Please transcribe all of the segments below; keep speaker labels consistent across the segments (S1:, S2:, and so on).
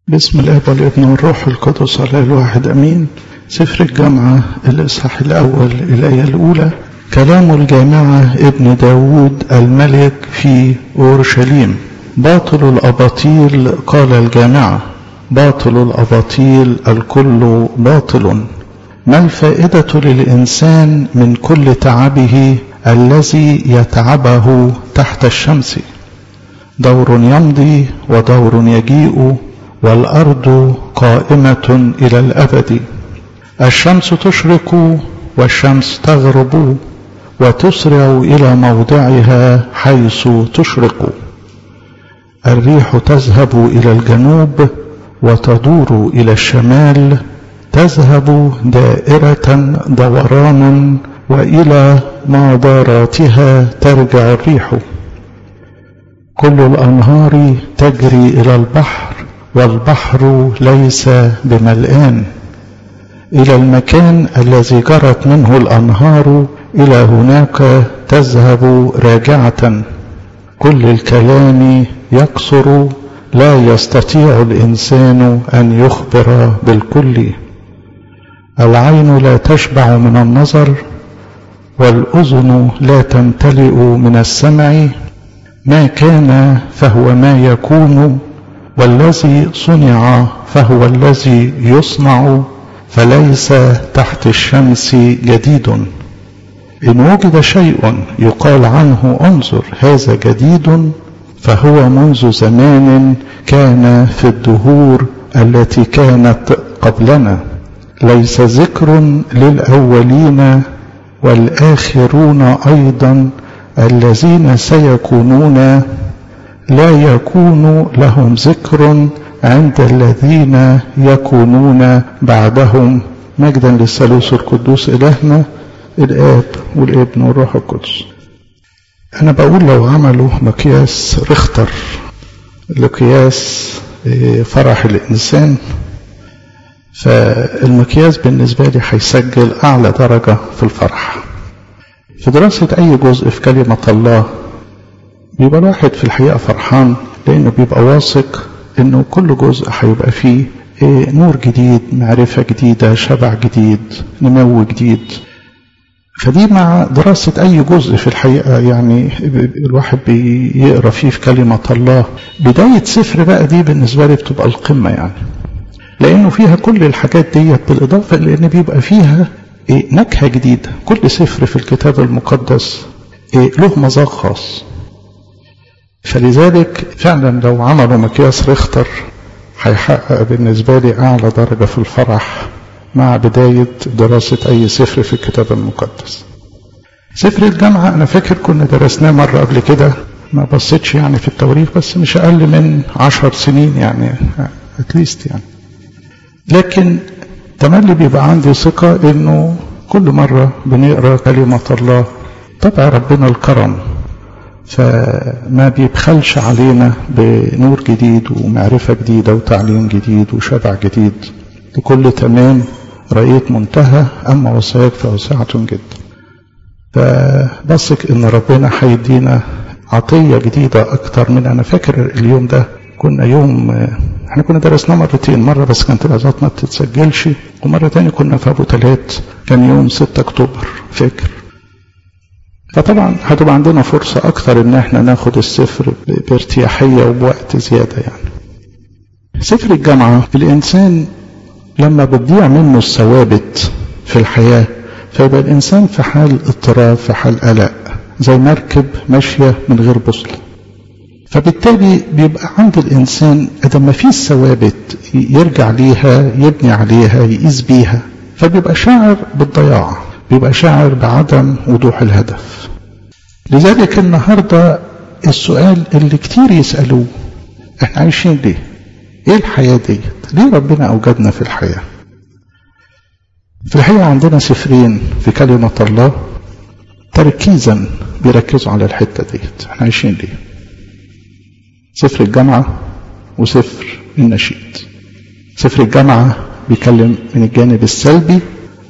S1: بسم الاب والابن والروح القدس على الواحد امين سفر الجامعة الاصحاح الاول الايه الاولى كلام الجامعة ابن داود الملك في اورشليم باطل الاباطيل قال الجامعة باطل الاباطيل الكل باطل ما الفائدة للإنسان من كل تعبه الذي يتعبه تحت الشمس دور يمضي ودور يجيء والأرض قائمة إلى الأبد الشمس تشرق والشمس تغرب وتسرع إلى موضعها حيث تشرق الريح تذهب إلى الجنوب وتدور إلى الشمال تذهب دائرة دورانا وإلى مداراتها ترجع الريح كل الأنهار تجري إلى البحر والبحر ليس بملآن إلى المكان الذي جرت منه الأنهار إلى هناك تذهب راجعة كل الكلام يقصر لا يستطيع الإنسان أن يخبر بالكل العين لا تشبع من النظر والأذن لا تمتلئ من السمع ما كان فهو ما يكون والذي صنع فهو الذي يصنع فليس تحت الشمس جديد إن وجد شيء يقال عنه انظر هذا جديد فهو منذ زمان كان في الدهور التي كانت قبلنا ليس ذكر للأولين والآخرون أيضا الذين سيكونون لا يكون لهم ذكر عند الذين يكونون بعدهم مجدا للثالوث القدوس إلهنا الآب والابن والروح القدس أنا بقول لو عملوا مقياس رختر لقياس فرح الإنسان فالمقياس بالنسبة لي هيسجل أعلى درجة في الفرح في دراسة أي جزء في كلمة الله بيبقى الواحد في الحقيقة فرحان لأنه بيبقى واثق إنه كل جزء هيبقى فيه نور جديد معرفة جديدة شبع جديد نمو جديد فدي مع دراسة أي جزء في الحقيقة يعني الواحد بيقرأ فيه في كلمة الله بداية سفر بقى دي بالنسبة لي بتبقى القمة يعني لأنه فيها كل الحاجات ديت بالإضافة لأن بيبقى فيها نكهة جديدة كل سفر في الكتاب المقدس له مذاق خاص فلذلك فعلا لو عملوا مقياس ريختر هيحقق بالنسبة لي أعلى درجة في الفرح مع بداية دراسة أي سفر في الكتاب المقدس سفر الجامعة أنا فاكر كنا درسناه مرة قبل كده ما بصيتش يعني في التواريخ بس مش أقل من عشر سنين يعني اتليست يعني لكن تملي بيبقى عندي ثقة إنه كل مرة بنقرأ كلمة الله طبع ربنا الكرم فما بيبخلش علينا بنور جديد ومعرفة جديدة وتعليم جديد وشبع جديد لكل تمام رأيت منتهى أما وصاياك فوسعة جدا فبثق إن ربنا هيدينا عطية جديدة أكتر من أنا فاكر اليوم ده كنا يوم احنا كنا درسناه مرتين مرة بس كانت العظات ما بتتسجلش ومرة تاني كنا في أبو تلات كان يوم 6 أكتوبر فاكر فطبعا هتبقى عندنا فرصة أكتر إن احنا ناخد السفر بارتياحية وبوقت زيادة يعني سفر الجامعة الإنسان لما بتضيع منه الثوابت في الحياة فيبقى الإنسان في حال اضطراب في حال قلق زي مركب ماشية من غير بوصلة فبالتالي بيبقى عند الإنسان إذا ما فيش ثوابت يرجع ليها يبني عليها يقيس بيها فبيبقى شاعر بالضياع بيبقى شاعر بعدم وضوح الهدف لذلك النهاردة السؤال اللي كتير يسألوه احنا عايشين ليه ايه الحياة ديت ليه ربنا اوجدنا في الحياة في الحقيقة عندنا سفرين في كلمة الله تركيزا بيركزوا على الحتة ديت احنا عايشين ليه سفر الجامعة وسفر النشيد سفر الجامعة بيتكلم من الجانب السلبي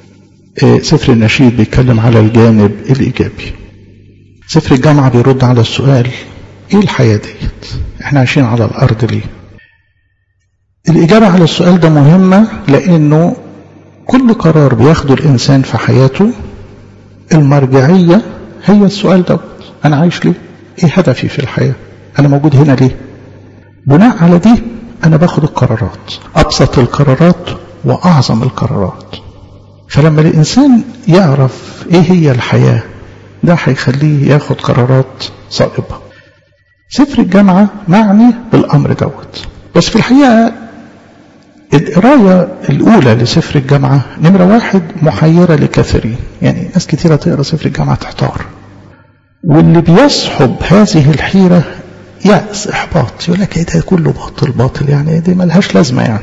S1: سفر النشيد بيتكلم على الجانب الإيجابي سفر الجامعة بيرد على السؤال ايه الحياة ديت احنا عايشين على الأرض ليه الإجابة على السؤال ده مهمة لأنه كل قرار بياخده الإنسان في حياته المرجعية هي السؤال ده أنا عايش ليه؟ إيه هدفي في الحياة؟ أنا موجود هنا ليه؟ بناء على دي أنا باخد القرارات أبسط القرارات وأعظم القرارات فلما الإنسان يعرف إيه هي الحياة ده هيخليه ياخد قرارات صائبة سفر الجامعة معني بالأمر دوت بس في الحقيقة القراية الأولى لسفر الجامعة نمرة واحد محيرة لكثيرين يعني ناس كثيرة تقرأ سفر الجامعة تحتار واللي بيصحب هذه الحيرة يأس إحباط يقول لك إيه ده كله باطل باطل يعني دي ملهاش لازمة يعني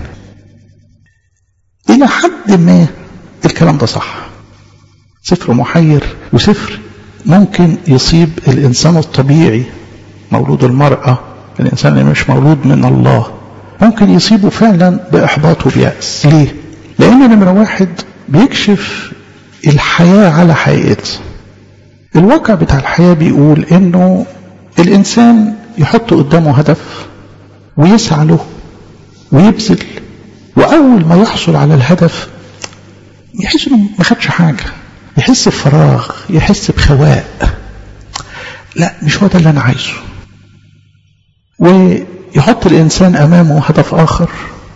S1: إلى حد ما الكلام ده صح سفر محير وسفر ممكن يصيب الإنسان الطبيعي مولود المرأة الإنسان اللي مش مولود من الله ممكن يصيبه فعلا بإحباط وبيأس ليه؟ لأن نمرة واحد بيكشف الحياة على حقيقتها الواقع بتاع الحياة بيقول إنه الإنسان يحط قدامه هدف ويسعى له ويبذل وأول ما يحصل على الهدف يحس إنه ما خدش حاجة يحس بفراغ يحس بخواء لا مش هو ده اللي أنا عايزه ويحط الإنسان أمامه هدف آخر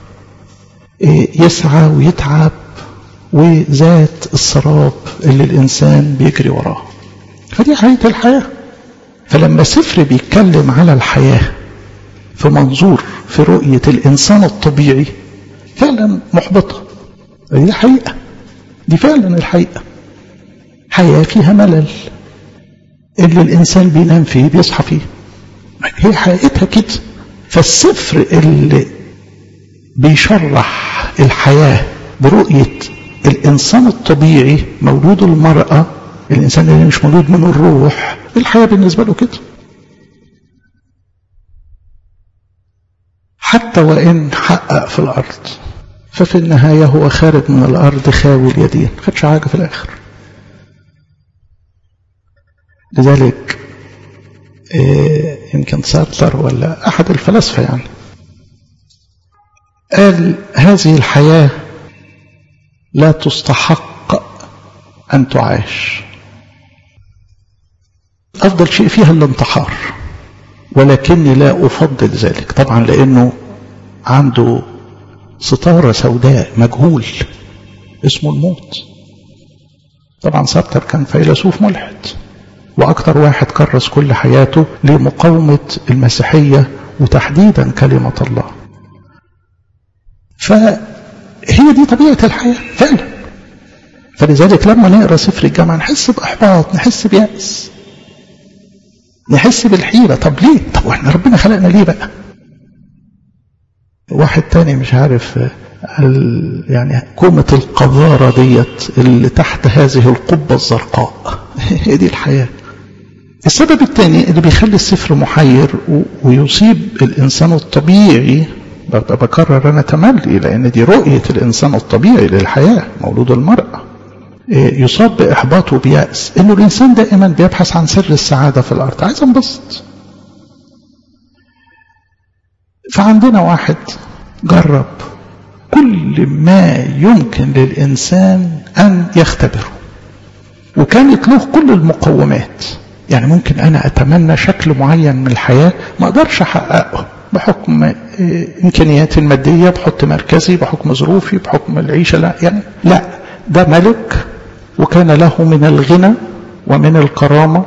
S1: يسعى ويتعب وذات السراب اللي الإنسان بيجري وراه فدي حقيقة الحياة فلما سفر بيتكلم على الحياة في منظور في رؤية الإنسان الطبيعي فعلا محبطة دي حقيقة دي فعلا الحقيقة حياة فيها ملل اللي الإنسان بينام فيه بيصحى فيه هي حقيقتها كده فالسفر اللي بيشرح الحياة برؤية الإنسان الطبيعي مولود المرأة الإنسان اللي مش مولود من الروح الحياة بالنسبة له كده حتى وإن حقق في الأرض ففي النهاية هو خارج من الأرض خاوي اليدين خدش حاجة في الآخر لذلك إيه يمكن سارتر ولا أحد الفلاسفة يعني قال هذه الحياة لا تستحق أن تعاش أفضل شيء فيها الانتحار ولكني لا أفضل ذلك طبعا لأنه عنده ستارة سوداء مجهول اسمه الموت طبعا سارتر كان فيلسوف ملحد وأكثر واحد كرس كل حياته لمقاومة المسيحية وتحديدا كلمة الله فهي دي طبيعة الحياة فعلا فلذلك لما نقرأ سفر الجامعة نحس بإحباط نحس بيأس نحس بالحيرة طب ليه طب واحنا ربنا خلقنا ليه بقى واحد تاني مش عارف يعني كومة القذارة ديت اللي تحت هذه القبة الزرقاء هي دي الحياة السبب الثاني اللي بيخلي السفر محير ويصيب الإنسان الطبيعي بكرر أنا تملي لأن دي رؤية الإنسان الطبيعي للحياة مولود المرأة يصاب بإحباط وبيأس إنه الإنسان دائما بيبحث عن سر السعادة في الأرض عايز انبسط فعندنا واحد جرب كل ما يمكن للإنسان أن يختبره وكانت له كل المقومات يعني ممكن أنا أتمنى شكل معين من الحياة ما أقدرش أحققه بحكم إمكانياتي المادية بحكم مركزي بحكم ظروفي بحكم العيشة لا يعني لا ده ملك وكان له من الغنى ومن الكرامة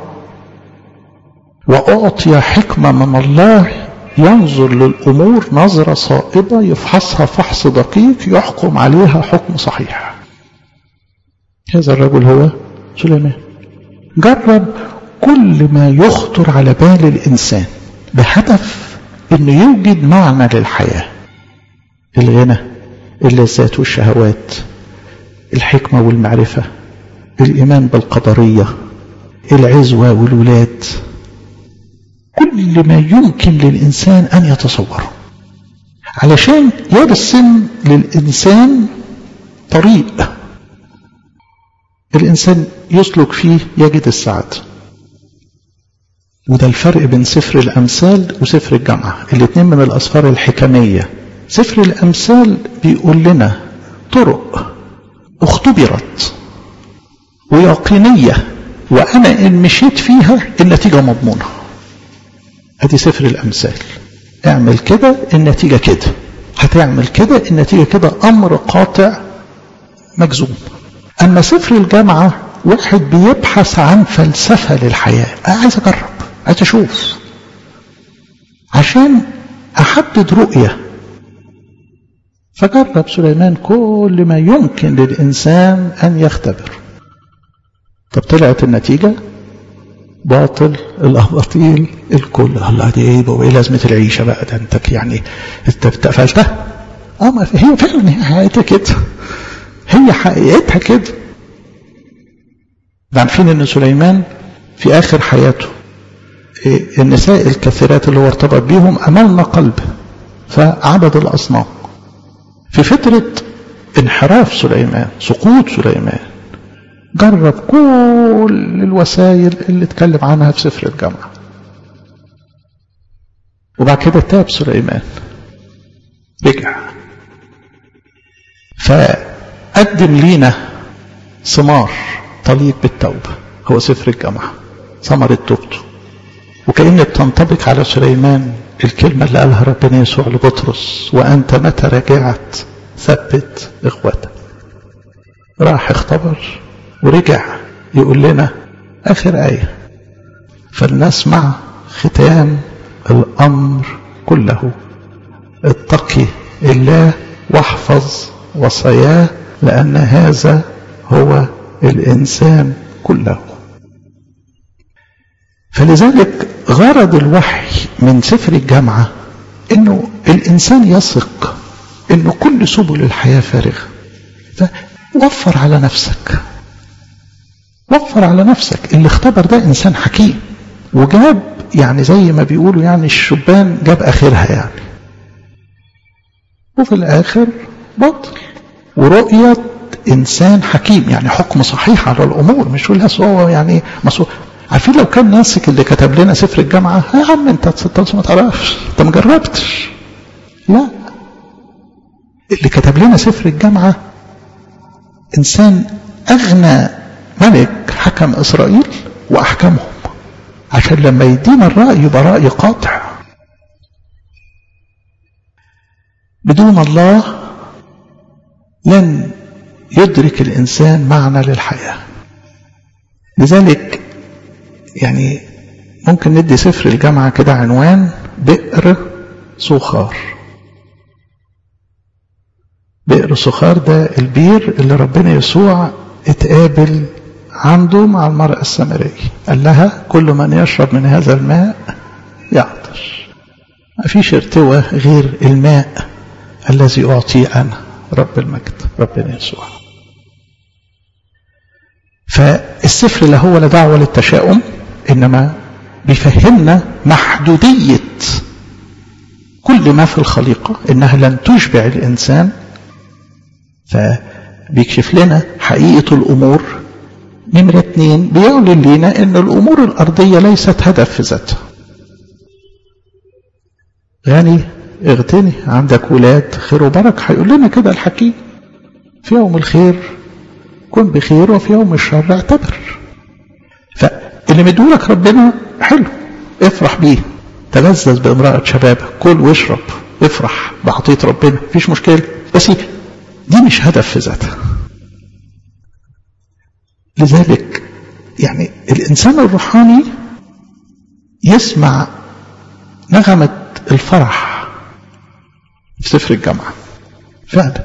S1: وأعطي حكمة من الله ينظر للأمور نظرة صائبة يفحصها فحص دقيق يحكم عليها حكم صحيح هذا الرجل هو سليمان جرب كل ما يخطر على بال الإنسان بهدف أنه يوجد معنى للحياة الغنى اللذات والشهوات الحكمة والمعرفة الإيمان بالقدرية العزوة والولاد كل ما يمكن للإنسان أن يتصوره علشان يرسم للإنسان طريق الإنسان يسلك فيه يجد السعادة وده الفرق بين سفر الأمثال وسفر الجامعة الاثنين من الأسفار الحكمية سفر الأمثال بيقول لنا طرق اختبرت ويقينية وأنا إن مشيت فيها النتيجة مضمونة أدي سفر الأمثال اعمل كده النتيجة كده هتعمل كده النتيجة كده أمر قاطع مجزوم أما سفر الجامعة واحد بيبحث عن فلسفة للحياة أنا عايز أجرب عايز أشوف عشان أحدد رؤية فجرب سليمان كل ما يمكن للإنسان أن يختبر طب طلعت النتيجة باطل الأباطيل الكل الله دي ايه وايه لازمة العيشة بقى ده انت يعني انت اتقفلتها اه ما هي فعلا هي حقيقتها كده هي حقيقتها كده عارفين ان سليمان في اخر حياته إيه النساء الكثيرات اللي هو ارتبط بيهم املنا قلبه فعبد الاصنام في فترة انحراف سليمان سقوط سليمان جرب كل الوسائل اللي اتكلم عنها في سفر الجامعة وبعد كده تاب سليمان رجع فقدم لينا ثمار طليق بالتوبة هو سفر الجامعة ثمرة توبته وكأن بتنطبق على سليمان الكلمة اللي قالها ربنا يسوع لبطرس وأنت متى رجعت ثبت إخوتك راح اختبر ورجع يقول لنا آخر آية فلنسمع ختام الأمر كله اتقي الله واحفظ وصاياه لأن هذا هو الإنسان كله فلذلك غرض الوحي من سفر الجامعة انه الانسان يثق انه كل سبل الحياة فارغة فوفر على نفسك وفر على نفسك اللي اختبر ده انسان حكيم وجاب يعني زي ما بيقولوا يعني الشبان جاب اخرها يعني وفي الاخر بطل ورؤية انسان حكيم يعني حكم صحيح على الامور مش يقول هو يعني مصور عارفين لو كان ناسك اللي كتب لنا سفر الجامعة يا عم انت تصدق ما تعرفش انت ما جربتش لا اللي كتب لنا سفر الجامعة انسان اغنى ملك حكم اسرائيل واحكمهم عشان لما يدينا الرأي يبقى رأي قاطع بدون الله لن يدرك الإنسان معنى للحياة لذلك يعني ممكن ندي سفر الجامعة كده عنوان بئر سخار بئر سخار ده البير اللي ربنا يسوع اتقابل عنده مع المرأة السامرية قال لها كل من يشرب من هذا الماء يعطش ما فيش ارتوى غير الماء الذي أعطيه أنا رب المجد ربنا يسوع فالسفر لا هو لا دعوة للتشاؤم إنما بيفهمنا محدودية كل ما في الخليقة إنها لن تشبع الإنسان فبيكشف لنا حقيقة الأمور نمرة اتنين بيعلن لنا ان الامور الارضية ليست هدف في ذاتها غني اغتني عندك ولاد خير وبرك هيقول لنا كده الحكيم في يوم الخير كن بخير وفي يوم الشر اعتبر فاللي مدولك ربنا حلو افرح بيه تلذذ بامرأة شبابك كل واشرب افرح بعطية ربنا مفيش مشكلة بس دي مش هدف في ذاتها لذلك يعني الإنسان الروحاني يسمع نغمة الفرح في سفر الجامعة فعلا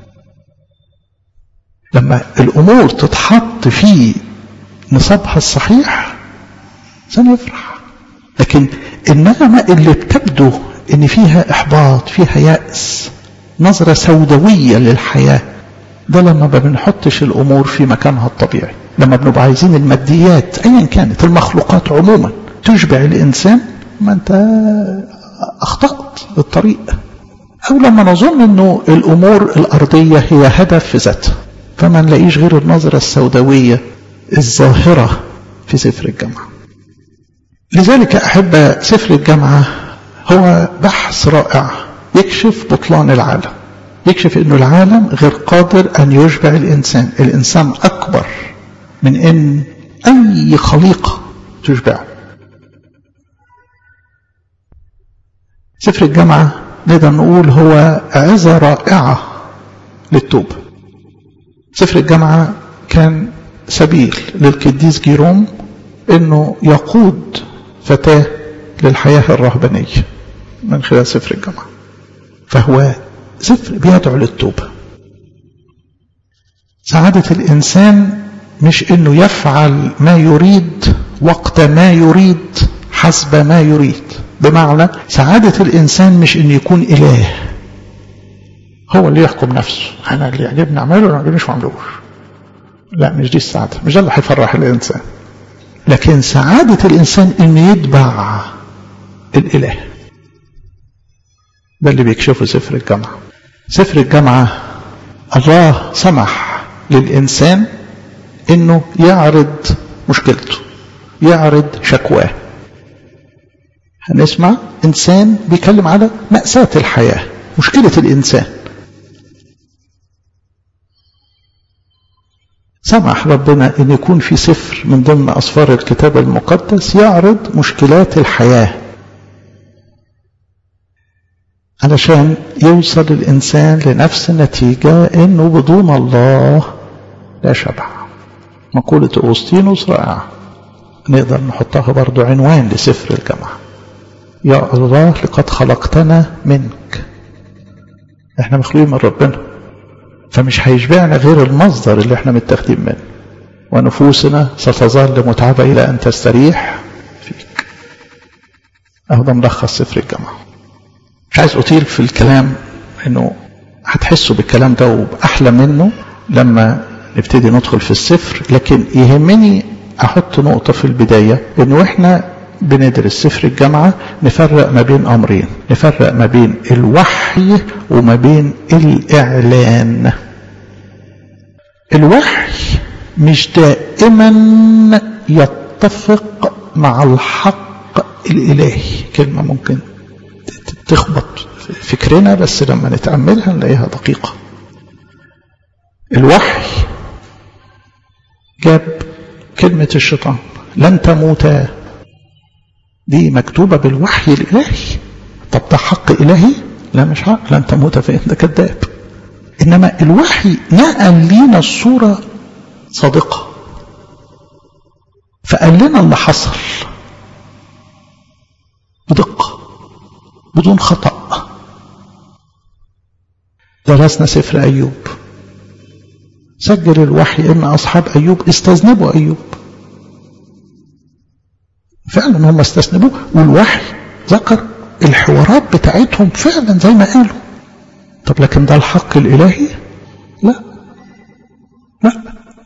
S1: لما الأمور تتحط في نصابها الصحيح الإنسان يفرح لكن النغمة اللي بتبدو إن فيها إحباط فيها يأس نظرة سوداوية للحياة ده لما ما بنحطش الأمور في مكانها الطبيعي لما بنبقى عايزين الماديات أيا كانت المخلوقات عموما تشبع الإنسان ما أنت أخطأت الطريق أو لما نظن أنه الأمور الأرضية هي هدف في ذاتها فما نلاقيش غير النظرة السوداوية الظاهرة في سفر الجامعة لذلك أحب سفر الجامعة هو بحث رائع يكشف بطلان العالم يكشف انه العالم غير قادر ان يشبع الانسان الانسان اكبر من ان اي خليقة تشبعه سفر الجامعة نقدر نقول هو عظة رائعة للتوبة سفر الجامعة كان سبيل للقديس جيروم انه يقود فتاة للحياة الرهبانية من خلال سفر الجامعة فهو سفر بيدعو للتوبة سعادة الإنسان مش إنه يفعل ما يريد وقت ما يريد حسب ما يريد بمعنى سعادة الإنسان مش إنه يكون إله هو اللي يحكم نفسه أنا اللي يعجبني أعمله ولا ما يعجبنيش ما أعملوش لا مش دي السعادة مش ده اللي هيفرح الإنسان لكن سعادة الإنسان إنه يتبع الإله ده اللي بيكشفه سفر الجامعة سفر الجامعة الله سمح للإنسان إنه يعرض مشكلته يعرض شكواه هنسمع إنسان بيتكلم على مأساة الحياة مشكلة الإنسان سمح ربنا أن يكون في سفر من ضمن أسفار الكتاب المقدس يعرض مشكلات الحياة علشان يوصل الإنسان لنفس النتيجة أنه بدون الله لا شبع مقولة أغسطينوس رائعة نقدر نحطها برضو عنوان لسفر الجامعة يا الله لقد خلقتنا منك احنا مخلوقين من ربنا فمش هيشبعنا غير المصدر اللي احنا متاخدين منه ونفوسنا ستظل متعبة إلى أن تستريح فيك أهو ده ملخص سفر الجامعة مش عايز أطيل في الكلام إنه هتحسوا بالكلام ده وبأحلى منه لما نبتدي ندخل في السفر لكن يهمني أحط نقطة في البداية إنه إحنا بندرس سفر الجامعة نفرق ما بين أمرين نفرق ما بين الوحي وما بين الإعلان الوحي مش دائما يتفق مع الحق الإلهي كلمة ممكن تخبط فكرنا بس لما نتأملها نلاقيها دقيقة الوحي جاب كلمة الشيطان لن تموتا دي مكتوبة بالوحي الإلهي طب ده حق إلهي لا مش حق لن تموت فإنت كذاب إنما الوحي نقل لينا الصورة صادقة فقال لنا اللي حصل بدقة بدون خطأ درسنا سفر أيوب سجل الوحي إن أصحاب أيوب استذنبوا أيوب فعلا هم استذنبوه والوحي ذكر الحوارات بتاعتهم فعلا زي ما قالوا طب لكن ده الحق الإلهي لا لا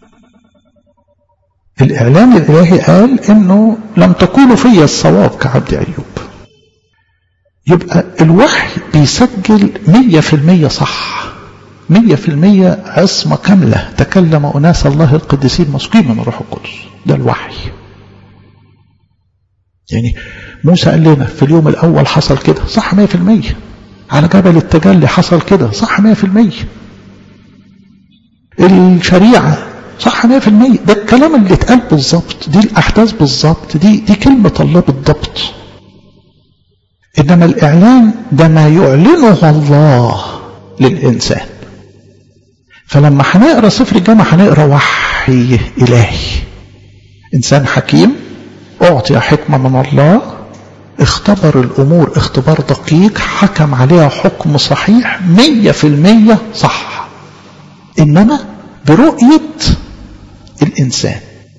S1: الإعلان الإلهي قال إنه لم تكونوا في الصواب كعبد أيوب يبقى الوحي بيسجل مية في المية صح مية في المية عصمة كاملة تكلم أناس الله القديسين مسقين من الروح القدس ده الوحي يعني موسى قال لنا في اليوم الأول حصل كده صح مية في المية على جبل التجلي حصل كده صح مية في المية الشريعة صح مية في المية ده الكلام اللي اتقال بالظبط دي الأحداث بالظبط دي دي كلمة الله بالضبط إنما الإعلان ده ما يعلنه الله للإنسان فلما هنقرا سفر الجامعة هنقرا وحي إلهي إنسان حكيم أعطي حكمة من الله اختبر الأمور اختبار دقيق حكم عليها حكم صحيح مية في المية صح إنما برؤية الإنسان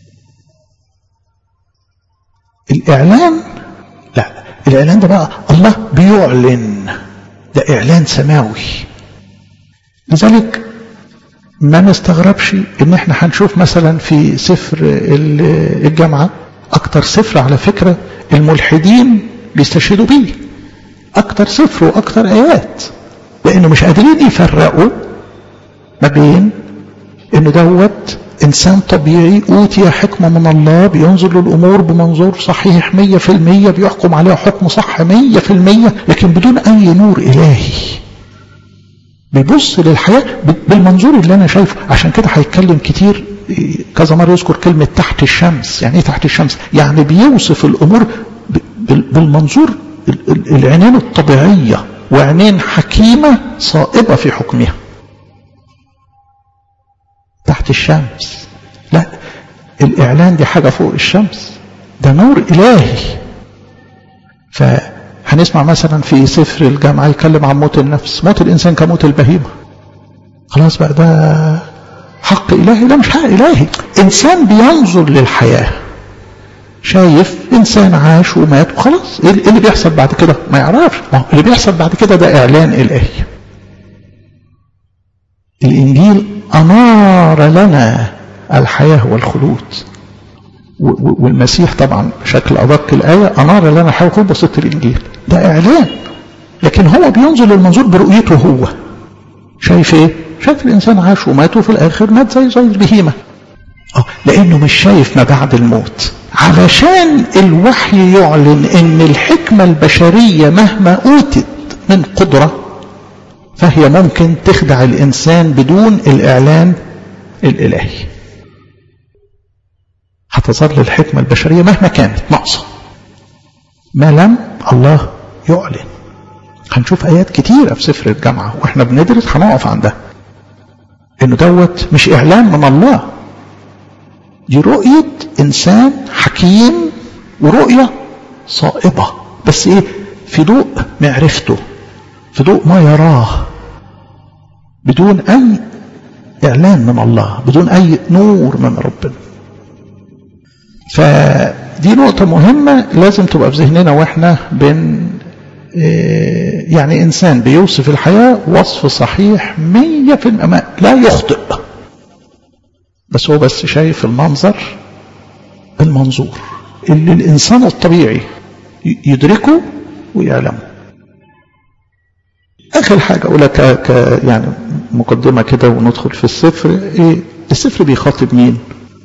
S1: الإعلان لا الإعلان ده بقى الله بيعلن ده إعلان سماوي لذلك ما نستغربش ان احنا هنشوف مثلا في سفر الجامعة اكتر سفر على فكرة الملحدين بيستشهدوا بيه اكتر سفر واكتر ايات لانه مش قادرين يفرقوا ما بين انه دوت إنسان طبيعي أوتي حكمة من الله بينظر للأمور بمنظور صحيح مية في المية بيحكم عليها حكم صح مية في المية لكن بدون أي نور إلهي بيبص للحياة بالمنظور اللي أنا شايفه عشان كده هيتكلم كتير كذا مرة يذكر كلمة تحت الشمس يعني إيه تحت الشمس يعني بيوصف الأمور بالمنظور العينين الطبيعية وعينين حكيمة صائبة في حكمها تحت الشمس لا الإعلان دي حاجة فوق الشمس ده نور إلهي فهنسمع مثلا في سفر الجامعة يتكلم عن موت النفس موت الإنسان كموت البهيمة خلاص بقى ده حق إلهي لا مش حق إلهي إنسان بينظر للحياة شايف إنسان عاش ومات وخلاص إيه اللي بيحصل بعد كده ما يعرفش اللي بيحصل بعد كده ده إعلان إلهي الإنجيل أنار لنا الحياة والخلود والمسيح طبعا بشكل أدق الآية أنار لنا الحياة والخلود بسيط الإنجيل ده إعلان لكن هو بينظر للمنظور برؤيته هو شايف إيه؟ شايف الإنسان عاش ومات وفي الآخر مات زي زي البهيمة أه لأنه مش شايف ما بعد الموت علشان الوحي يعلن ان الحكمة البشرية مهما اوتت من قدرة فهي ممكن تخدع الانسان بدون الاعلان الالهي هتظل الحكمة البشرية مهما كانت ناقصة ما لم الله يعلن هنشوف ايات كتيرة في سفر الجامعة واحنا بندرس هنقف عندها انه دوت مش اعلان من الله دي رؤية إنسان حكيم ورؤية صائبة بس إيه في ضوء معرفته في ضوء ما يراه بدون أي إعلان من الله بدون أي نور من ربنا فدي نقطة مهمة لازم تبقى في ذهننا وإحنا بن يعني إنسان بيوصف الحياة وصف صحيح مية في المئة لا يخطئ بس هو بس شايف المنظر المنظور اللي الإنسان الطبيعي يدركه ويعلمه آخر حاجة أقولها ك... ك... يعني مقدمة كده وندخل في السفر إيه السفر بيخاطب مين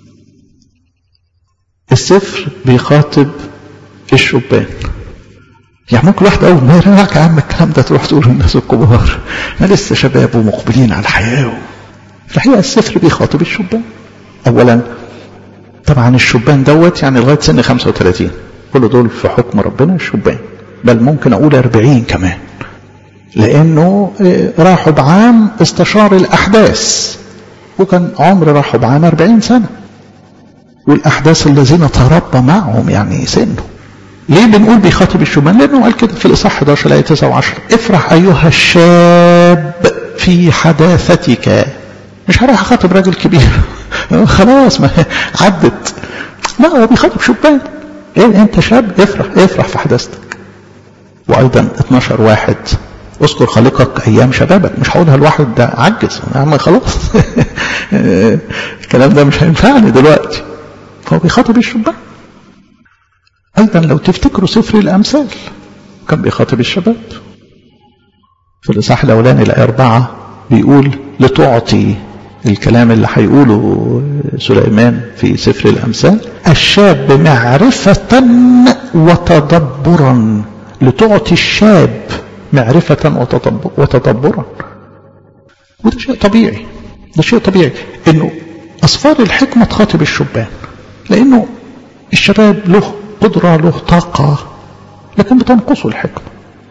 S1: السفر بيخاطب الشبان يعني ممكن واحد أول ما يراك يا عم الكلام ده تروح تقول للناس الكبار ما لسه شباب ومقبلين على الحياة في الحقيقة السفر بيخاطب الشبان أولا طبعا الشبان دوت يعني لغاية سن 35 كل دول في حكم ربنا الشبان بل ممكن أقول 40 كمان لأنه راحوا بعام استشار الأحداث وكان عمر راحوا بعام 40 سنة والأحداث الذين تربى معهم يعني سنه ليه بنقول بيخاطب الشبان لأنه قال كده في الإصحاح 11 الآية 9 و10 افرح أيها الشاب في حداثتك مش هروح اخاطب راجل كبير خلاص ما عدت لا هو بيخاطب شبان ايه انت شاب افرح افرح في حداثتك وايضا 12 واحد اذكر خالقك ايام شبابك مش هقولها الواحد ده عجز يا عم خلاص الكلام ده مش هينفعني دلوقتي فهو بيخاطب الشبان ايضا لو تفتكروا سفر الامثال كان بيخاطب الشباب في الاصحاح الاولاني الايه اربعه بيقول لتعطي الكلام اللي هيقوله سليمان في سفر الأمثال الشاب معرفة وتدبرا لتعطي الشاب معرفة وتدبرا وده شيء طبيعي ده شيء طبيعي انه أصفار الحكمة تخاطب الشبان لأنه الشباب له قدرة له طاقة لكن بتنقصه الحكمة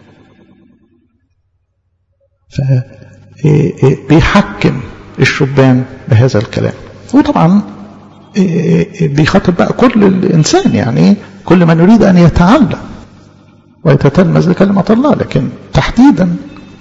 S1: فبيحكم الشبان بهذا الكلام وطبعا بيخاطب بقى كل الإنسان يعني كل من يريد أن يتعلم ويتتلمذ لكلمة الله لكن تحديدا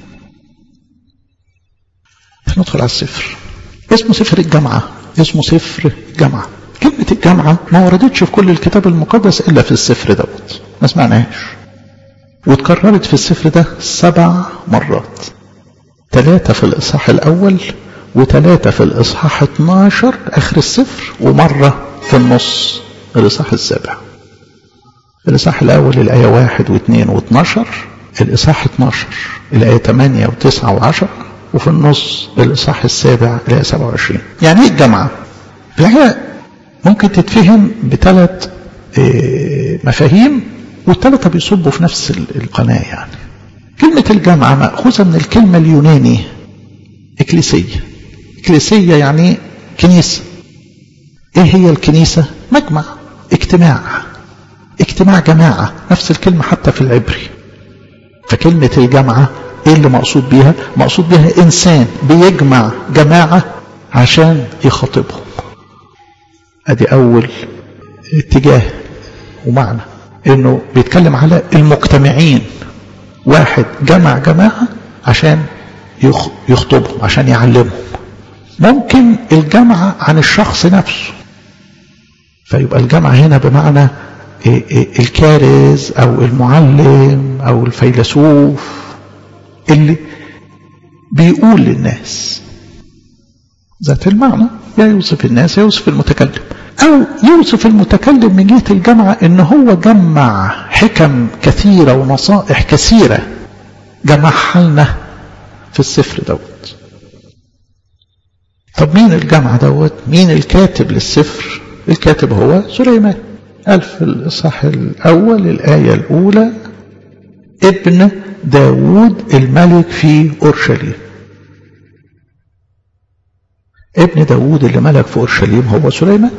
S1: ندخل على السفر اسمه سفر الجامعة اسمه سفر جامعة كلمة الجامعة ما وردتش في كل الكتاب المقدس إلا في السفر دوت ما سمعناهاش واتكررت في السفر ده سبع مرات ثلاثة في الإصحاح الأول وثلاثة في الإصحاح 12 آخر السفر ومرة في النص الإصحاح السابع الإصحاح الأول الآية واحد واثنين واثناشر الإصحاح 12 الآية 8 و9 و10 وفي النص الإصحاح السابع الآية 27 يعني إيه الجامعة؟ في الحقيقة ممكن تتفهم بثلاث مفاهيم والثلاثة بيصبوا في نفس القناة يعني كلمة الجامعة مأخوذة من الكلمة اليوناني إكليسية إكليسية يعني كنيسة إيه هي الكنيسة؟ مجمع اجتماع اجتماع جماعة نفس الكلمة حتى في العبري فكلمة الجامعة ايه اللي مقصود بيها مقصود بيها انسان بيجمع جماعة عشان يخاطبهم ادي اول اتجاه ومعنى انه بيتكلم على المجتمعين واحد جمع جماعة عشان يخطبهم عشان يعلمهم ممكن الجمع عن الشخص نفسه فيبقى الجمع هنا بمعنى الكارز او المعلم او الفيلسوف اللي بيقول للناس ذات المعنى يا يوصف الناس يا يوصف المتكلم او يوصف المتكلم من جهه الجمع ان هو جمع حكم كثيره ونصائح كثيره جمعها لنا في السفر دوت طب مين الجمع دوت مين الكاتب للسفر الكاتب هو سليمان قال في الإصحاح الأول الآية الأولى ابن داود الملك في أورشليم ابن داود اللي ملك في أورشليم هو سليمان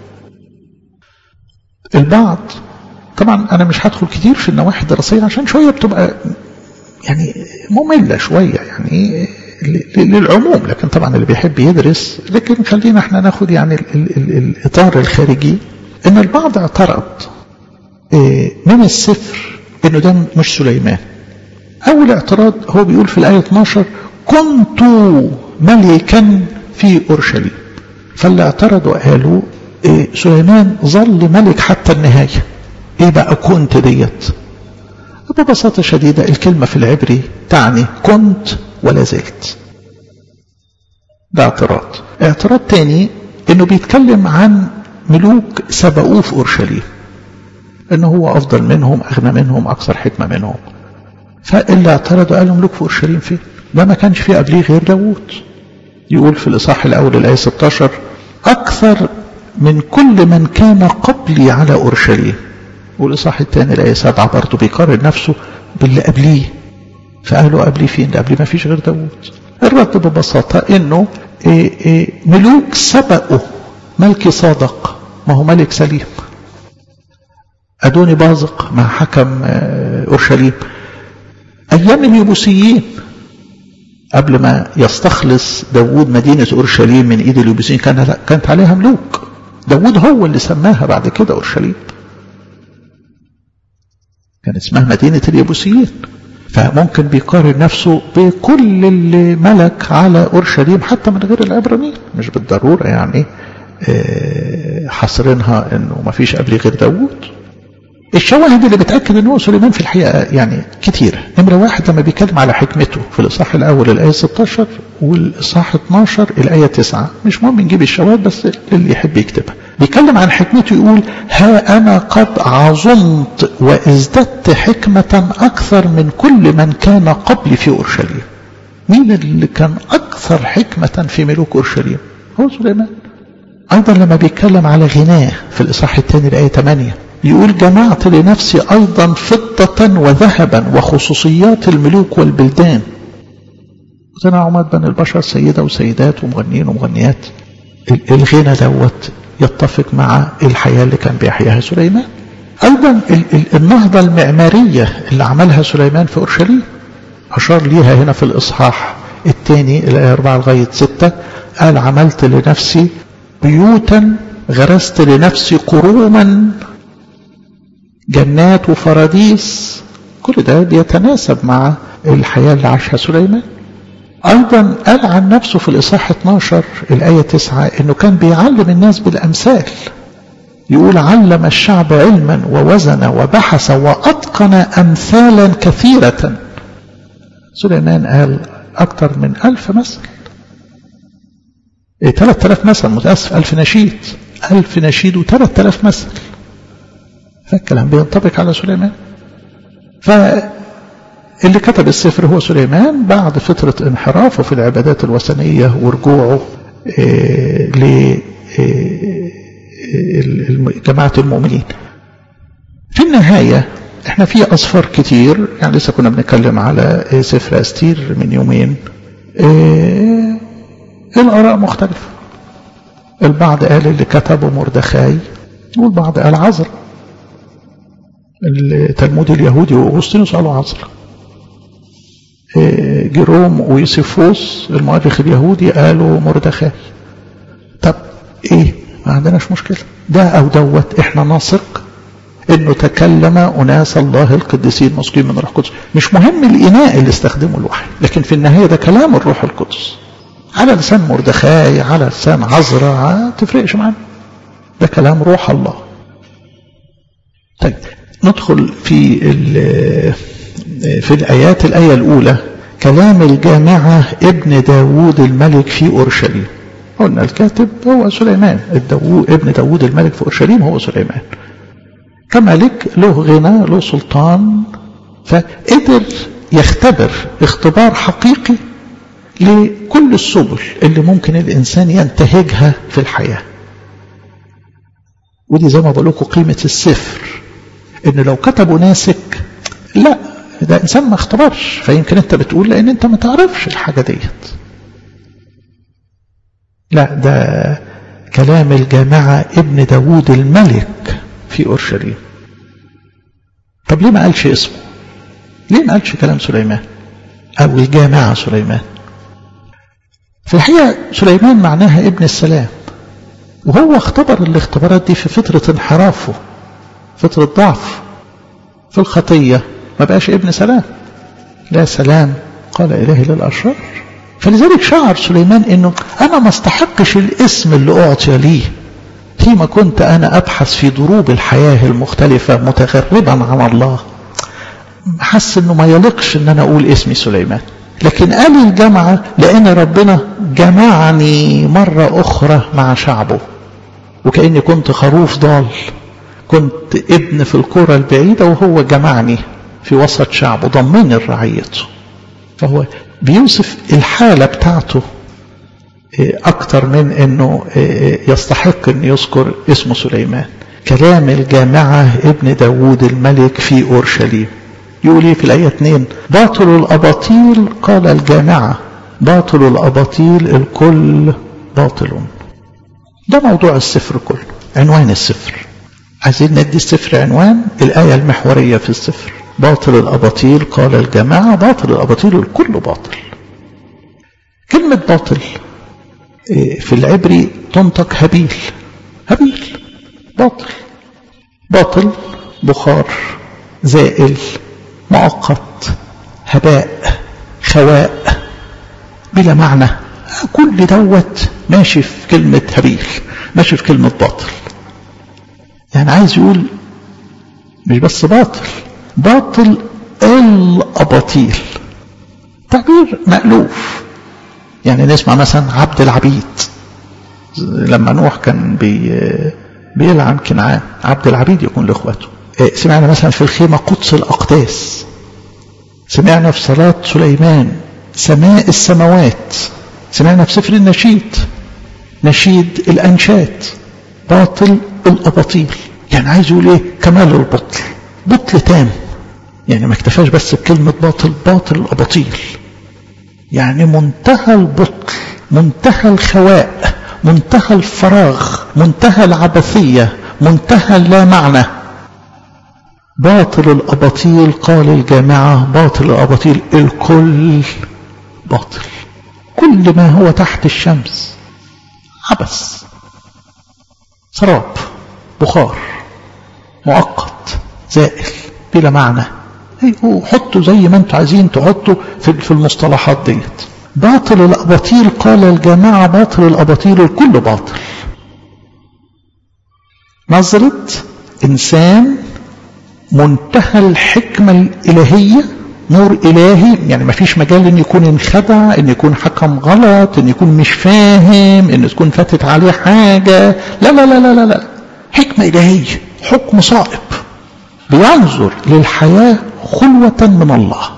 S1: البعض طبعا أنا مش هدخل كتير في النواحي الدراسية عشان شوية بتبقى يعني مملة شوية يعني للعموم لكن طبعا اللي بيحب يدرس لكن خلينا احنا ناخد يعني ال ال ال الإطار الخارجي ان البعض اعترض من السفر انه ده مش سليمان اول اعتراض هو بيقول في الايه 12 كنت ملكا في اورشليم فاللي اعترضوا قالوا سليمان ظل ملك حتى النهايه ايه بقى كنت ديت ببساطه شديده الكلمه في العبري تعني كنت ولا زلت ده اعتراض اعتراض تاني انه بيتكلم عن ملوك سبقوه في أورشليم إن هو أفضل منهم أغنى منهم أكثر حكمة منهم فاللي اعترضوا قالوا ملوك في أورشليم فين ده ما كانش فيه قبليه غير داوود يقول في الإصحاح الأول الآية 16 أكثر من كل من كان قبلي على أورشليم والإصحاح الثاني الآية 7 برضه بيقارن نفسه باللي قبليه فقالوا قبليه فين ده قبليه ما فيش غير داوود الرد ببساطة إنه إيه إيه ملوك سبقوا ملكي صادق ما هو ملك سليم أدوني بازق مع حكم أورشليم أيام اليبوسيين قبل ما يستخلص داوود مدينة أورشليم من إيد اليبوسيين كان كانت عليها ملوك داوود هو اللي سماها بعد كده أورشليم كان اسمها مدينة اليبوسيين فممكن بيقارن نفسه بكل اللي ملك على أورشليم حتى من غير العبرانيين مش بالضرورة يعني حصرنها انه ما فيش قبل غير داوود الشواهد اللي بتاكد ان هو سليمان في الحقيقه يعني كتيره نمره واحد لما بيتكلم على حكمته في الاصحاح الاول الايه 16 والاصحاح 12 الايه 9 مش مهم نجيب الشواهد بس اللي يحب يكتبها بيتكلم عن حكمته يقول ها انا قد عظمت وازددت حكمه اكثر من كل من كان قبلي في اورشليم مين اللي كان اكثر حكمه في ملوك اورشليم هو سليمان أيضا لما بيتكلم على غناه في الإصحاح الثاني الآية 8 يقول جمعت لنفسي أيضا فضة وذهبا وخصوصيات الملوك والبلدان وتنعمات بين البشر سيدة وسيدات ومغنيين ومغنيات الغنى دوت يتفق مع الحياة اللي كان بيحياها سليمان أيضا النهضة المعمارية اللي عملها سليمان في أورشليم أشار ليها هنا في الإصحاح الثاني الآية 4 لغاية 6 قال عملت لنفسي بيوتا غرست لنفسي قروما جنات وفراديس كل ده بيتناسب مع الحياة اللي عاشها سليمان أيضا قال عن نفسه في الإصحاح 12 الآية 9 إنه كان بيعلم الناس بالأمثال يقول علم الشعب علما ووزن وبحث وأتقن أمثالا كثيرة سليمان قال أكثر من ألف مثل إيه 3000 مثل متأسف ألف نشيد ألف نشيد وثلاث آلاف مثل فالكلام بينطبق على سليمان فاللي كتب السفر هو سليمان بعد فترة انحرافه في العبادات الوثنية ورجوعه إيه جماعة المؤمنين في النهاية احنا في أصفار كتير يعني لسه كنا بنتكلم على سفر أستير من يومين اه الآراء مختلفة البعض قال اللي كتبه مردخاي والبعض قال عذرا التلمود اليهودي وأغسطينوس قالوا عذرا اه جيروم ويوسيفوس المؤرخ اليهودي قالوا مردخاي طب ايه ما عندناش مشكلة ده أو دوت احنا نثق انه تكلم اناس الله القديسين مسقين من روح القدس مش مهم الاناء اللي استخدمه الوحي لكن في النهايه ده كلام الروح القدس على لسان مردخاي على لسان عذراء ما تفرقش معانا ده كلام روح الله طيب ندخل في في الايات الايه الاولى كلام الجامعه ابن داوود الملك في اورشليم قلنا الكاتب هو سليمان الداو ابن داوود الملك في اورشليم هو سليمان كملك له غنى له سلطان فقدر يختبر اختبار حقيقي لكل السبل اللي ممكن الإنسان ينتهجها في الحياة ودي زي ما بقول لكم قيمة السفر إن لو كتبوا ناسك لا ده إنسان ما اختبرش فيمكن أنت بتقول لأن أنت ما تعرفش الحاجة ديت لا ده كلام الجامعة ابن داوود الملك في أورشليم طب ليه ما قالش اسمه ليه ما قالش كلام سليمان أو الجامعة سليمان في الحقيقة سليمان معناها ابن السلام وهو اختبر الاختبارات دي في فترة انحرافه فترة ضعف في الخطية ما بقاش ابن سلام لا سلام قال إلهي للأشرار فلذلك شعر سليمان انه انا ما استحقش الاسم اللي اعطي لي فيما كنت أنا أبحث في دروب الحياة المختلفة متغربا عن الله حس أنه ما يليقش أن أنا أقول اسمي سليمان لكن قال الجامعة لأن ربنا جمعني مرة أخرى مع شعبه وكأني كنت خروف ضال كنت ابن في القرى البعيدة وهو جمعني في وسط شعبه ضمني لرعيته فهو بيوصف الحالة بتاعته أكتر من أنه يستحق أن يذكر اسمه سليمان كلام الجامعة ابن داوود الملك في أورشليم يقول ايه في الآية 2 باطل الأباطيل قال الجامعة باطل الأباطيل الكل باطل ده موضوع السفر كله عنوان السفر عايزين ندي السفر عنوان الآية المحورية في السفر باطل الأباطيل قال الجماعة باطل الأباطيل الكل باطل كلمة باطل في العبري تنطق هبيل هبيل باطل باطل بخار زائل مؤقت هباء خواء بلا معنى كل دوت ماشي في كلمة هبيل ماشي في كلمة باطل يعني عايز يقول مش بس باطل باطل الأباطيل تعبير مألوف يعني نسمع مثلا عبد العبيد لما نوح كان بي بيلعن كنعان عبد العبيد يكون لاخواته سمعنا مثلا في الخيمة قدس الأقداس سمعنا في صلاة سليمان سماء السماوات سمعنا في سفر النشيد نشيد الأنشاد باطل الأباطيل يعني عايز يقول ايه كمال البطل بطل تام يعني ما اكتفاش بس بكلمة باطل باطل الأباطيل يعني منتهى البطل منتهى الخواء منتهى الفراغ منتهى العبثية منتهى اللا معنى باطل الأباطيل قال الجامعة باطل الأباطيل الكل باطل كل ما هو تحت الشمس عبث سراب بخار مؤقت زائل بلا معنى حطوا زي ما انتوا عايزين تحطوا في المصطلحات ديت باطل الأباطيل قال الجماعة باطل الأباطيل الكل باطل نظرة إنسان منتهى الحكمة الإلهية نور إلهي يعني ما فيش مجال إن يكون انخدع إن يكون حكم غلط إن يكون مش فاهم إن تكون فاتت عليه حاجة لا لا لا لا لا, لا. حكمة إلهية حكم صائب بينظر للحياة خلوة من الله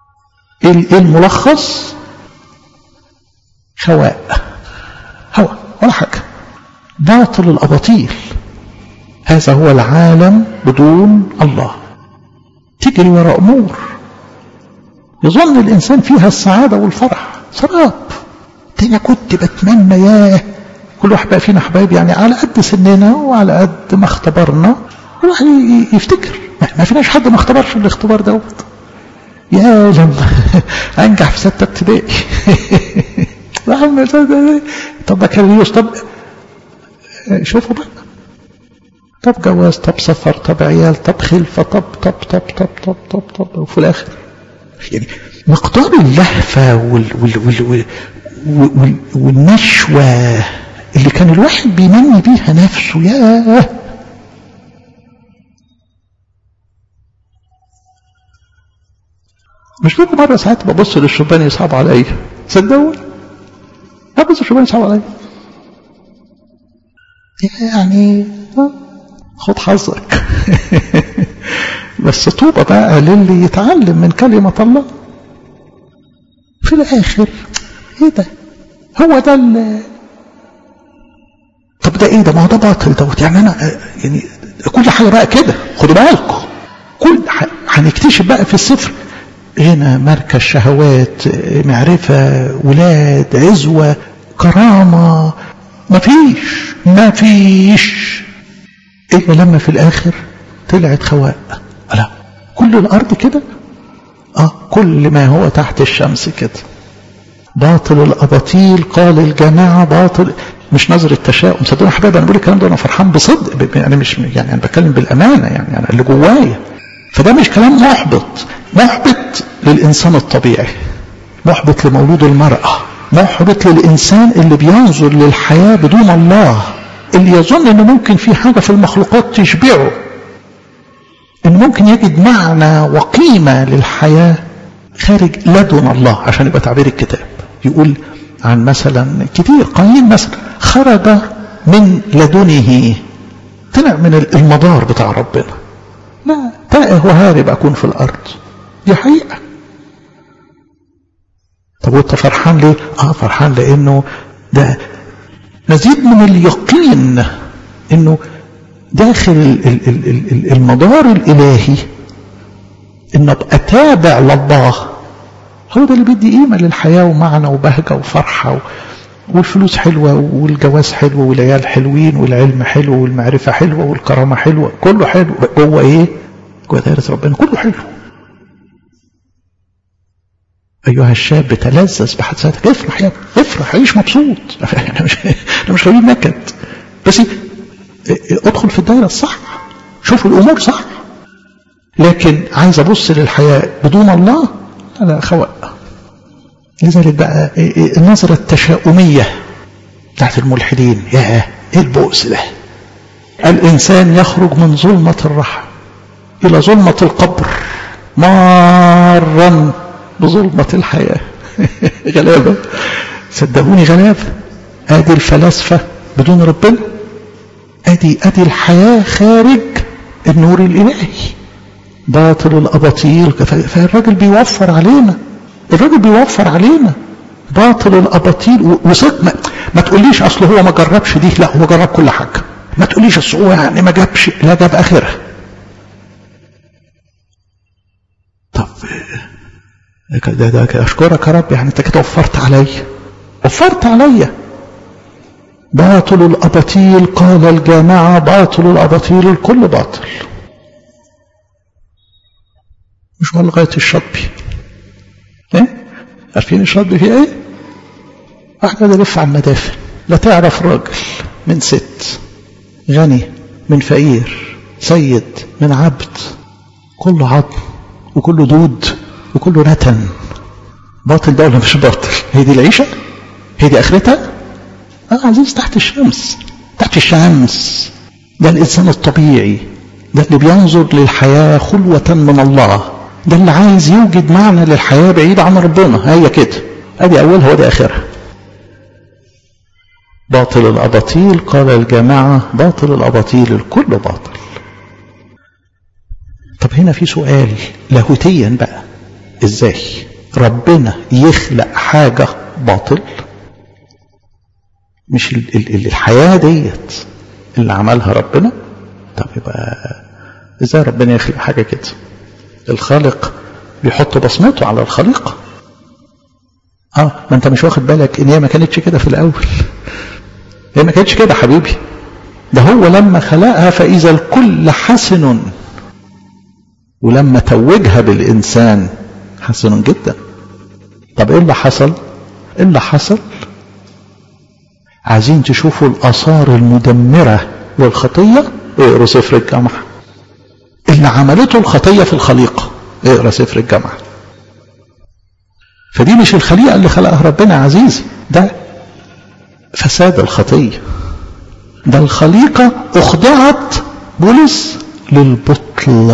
S1: ايه الملخص خواء هواء ولا حاجة باطل الأباطيل هذا هو العالم بدون الله تجري وراء أمور يظن الإنسان فيها السعادة والفرح سراب أنا كنت بتمنى ياه كل واحد بقى فينا حبايب يعني على قد سننا وعلى قد ما اختبرنا الواحد يفتكر ما فيناش حد ما اختبرش الاختبار دوت يا لما انجح في سته ابتدائي طب بكالوريوس طب شوفوا بقى طب جواز طب سفر طب عيال طب خلفة طب طب طب طب طب طب طب وفي الآخر يعني مقدار اللهفة وال وال وال وال وال والنشوة اللي كان الواحد بيمني بيها نفسه ياه مش كل مرة ساعات ببص للشبان يصعب عليا صدقوني ببص للشبان يصعب عليا يعني خد حظك بس طوبى بقى للي يتعلم من كلمة الله في الآخر ايه ده هو ده ال طب ده ايه ده ما هو ده باطل دوت يعني انا يعني كل حاجة بقى كده خدوا بالكم كل هنكتشف بقى في السفر هنا مركز شهوات معرفة ولاد عزوة كرامة مفيش مفيش إلا لما في الآخر طلعت خواء لا كل الأرض كده آه كل ما هو تحت الشمس كده باطل الأباطيل قال الجماعة باطل مش نظر التشاؤم صدقوني حبايبي أنا بقول الكلام ده أنا فرحان بصدق يعني مش يعني أنا بتكلم بالأمانة يعني أنا اللي جوايا فده مش كلام محبط محبط للإنسان الطبيعي محبط لمولود المرأة محبط للإنسان اللي بينظر للحياة بدون الله اللي يظن أنه ممكن في حاجة في المخلوقات تشبعه أنه ممكن يجد معنى وقيمة للحياة خارج لدن الله عشان يبقى تعبير الكتاب يقول عن مثلا كتير قايين مثلا خرج من لدنه طلع من المدار بتاع ربنا لا تائه وهارب أكون في الأرض دي حقيقة طب وانت فرحان ليه اه فرحان لانه ده مزيد من اليقين انه داخل المدار الالهي ان ابقى تابع لله هو ده اللي بيدي قيمه للحياه ومعنى وبهجه وفرحه والفلوس حلوه والجواز حلو والعيال حلوين والعلم حلو والمعرفه حلوه والكرامه حلوه كله حلو جوه ايه؟ جوه دايره ربنا كله حلو أيها الشاب تلذذ بحادثتك افرح يا افرح عيش مبسوط أنا مش أنا مش غريب نكد بس ادخل في الدائرة الصح شوف الأمور صح لكن عايز أبص للحياة بدون الله لا خواء لذلك بقى النظرة التشاؤمية بتاعت الملحدين يا ايه البؤس ده الإنسان يخرج من ظلمة الرحم إلى ظلمة القبر مارا بظلمة الحياة غلابة صدقوني غلابة ادي الفلاسفة بدون ربنا ادي ادي الحياة خارج النور الالهي باطل الاباطيل فالراجل بيوفر علينا الراجل بيوفر علينا باطل الاباطيل وصدق ما, ما تقوليش اصل هو ما جربش دي لا هو جرب كل حاجة ما تقوليش اصل هو يعني ما جابش لا جاب اخرها طب ده ده اشكرك يا رب يعني انت كده وفرت عليا وفرت عليا باطل الاباطيل قال الجامعه باطل الاباطيل الكل باطل مش هو لغايه الشطبي ايه عارفين الشطبي فيه ايه واحد يلف على المدافن لا تعرف راجل من ست غني من فقير سيد من عبد كله عظم وكله دود وكله نتن باطل ده ولا مش باطل هي دي العيشة هي دي اخرتها اه عزيز تحت الشمس تحت الشمس ده الانسان الطبيعي ده اللي بينظر للحياة خلوة من الله ده اللي عايز يوجد معنى للحياة بعيد عن ربنا هي كده ادي اولها ودي اخرها باطل الاباطيل قال الجماعة باطل الاباطيل الكل باطل طب هنا في سؤال لاهوتيا بقى ازاي ربنا يخلق حاجة باطل مش ال ال الحياة ديت اللي عملها ربنا طب يبقى ازاي ربنا يخلق حاجة كده الخالق بيحط بصمته على الخليقة اه ما انت مش واخد بالك ان هي ما كانتش كده في الاول هي ما كانتش كده حبيبي ده هو لما خلقها فاذا الكل حسن ولما توجها بالانسان حسن جدا طب ايه اللي حصل ايه اللي حصل عايزين تشوفوا الاثار المدمره للخطيه اقروا سفر الجامعه اللي عملته الخطيه في الخليقه اقرا سفر الجامعه فدي مش الخليقه اللي خلقها ربنا يا عزيزي ده فساد الخطيه ده الخليقه اخضعت بولس للبطل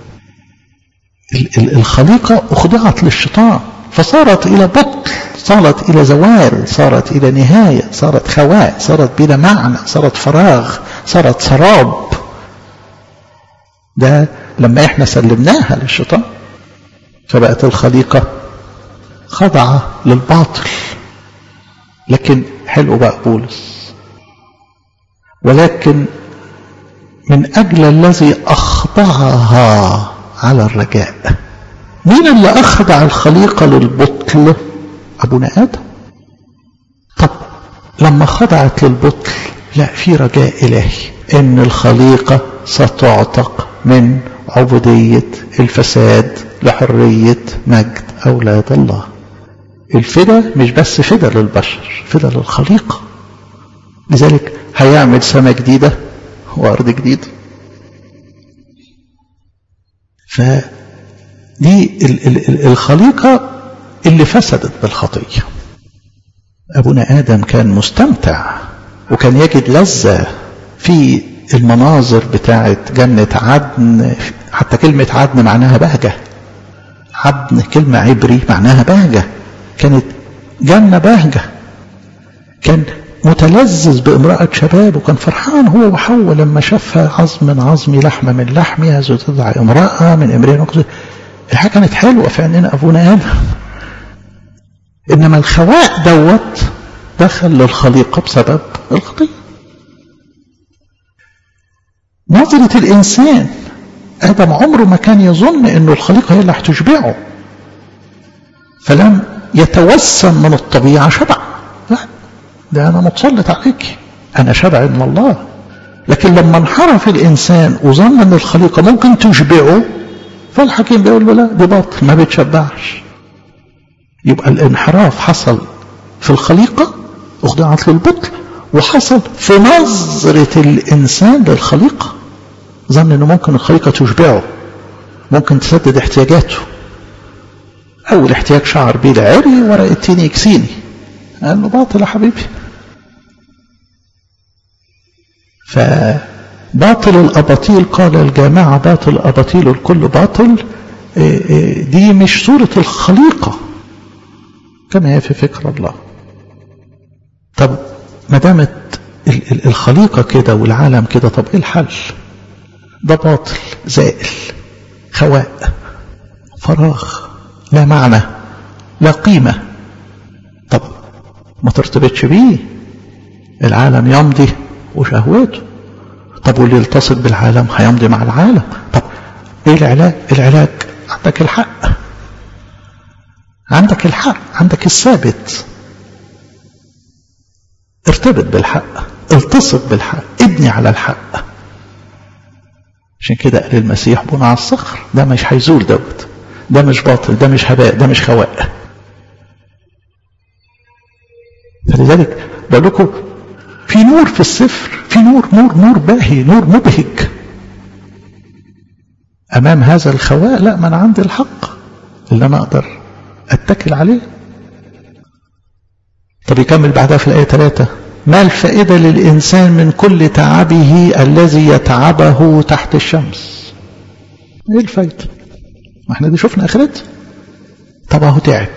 S1: الخليقه اخضعت للشيطان فصارت الى بطل صارت الى زوال صارت الى نهايه صارت خواء صارت بلا معنى صارت فراغ صارت سراب ده لما احنا سلمناها للشيطان فبقت الخليقه خضعه للباطل لكن حلو بقى بولس ولكن من اجل الذي اخضعها على الرجاء مين اللي أخضع الخليقة للبطل أبونا آدم طب لما خضعت للبطل لا في رجاء إلهي إن الخليقة ستعتق من عبودية الفساد لحرية مجد أولاد الله الفدا مش بس فدا للبشر فدا للخليقة لذلك هيعمل سماء جديدة وأرض جديدة ف دي الخليقة اللي فسدت بالخطية أبونا آدم كان مستمتع وكان يجد لذة في المناظر بتاعة جنة عدن حتى كلمة عدن معناها بهجة عدن كلمة عبري معناها بهجة كانت جنة بهجة كان متلذذ بامرأة شباب وكان فرحان هو وحواء لما شافها عظم من عظمي لحمة من لحمي هذا تضع امرأة من امرئ الحاجة كانت حلوة في عيننا أبونا آدم إنما الخواء دوت دخل للخليقة بسبب الخطية نظرة الإنسان آدم عمره ما كان يظن إنه الخليقة هي اللي هتشبعه فلم يتوسم من الطبيعة شبع لا ده أنا متسلط عليك أنا شبع من الله لكن لما انحرف الإنسان وظن أن الخليقة ممكن تشبعه فالحكيم بيقول له لا دي باطل ما بتشبعش يبقى الانحراف حصل في الخليقة اخضعت للبطل وحصل في نظرة الإنسان للخليقة ظن أنه ممكن الخليقة تشبعه ممكن تسدد احتياجاته أول احتياج شعر بيه لعري ورق التين يكسيني قال له باطل يا حبيبي فباطل الأباطيل قال الجامعة باطل الأباطيل الكل باطل دي مش صورة الخليقة كما هي في فكر الله طب ما دامت الخليقة كده والعالم كده طب ايه الحل ده باطل زائل خواء فراغ لا معنى لا قيمة طب ما ترتبطش بيه العالم يمضي وشهوته طب واللي يلتصق بالعالم هيمضي مع العالم طب ايه العلاج العلاج عندك الحق عندك الحق عندك الثابت ارتبط بالحق التصق بالحق ابني على الحق عشان كده قال المسيح بنى على الصخر ده مش هيزول دوت ده مش باطل ده مش هباء ده مش خواء فلذلك بقول لكم في نور في السفر في نور نور نور باهي نور مبهج امام هذا الخواء لا ما انا عندي الحق اللي انا اقدر اتكل عليه طب يكمل بعدها في الايه 3 ما الفائده للانسان من كل تعبه الذي يتعبه تحت الشمس ايه الفايده ما احنا دي شفنا اخرتها طب اهو تعب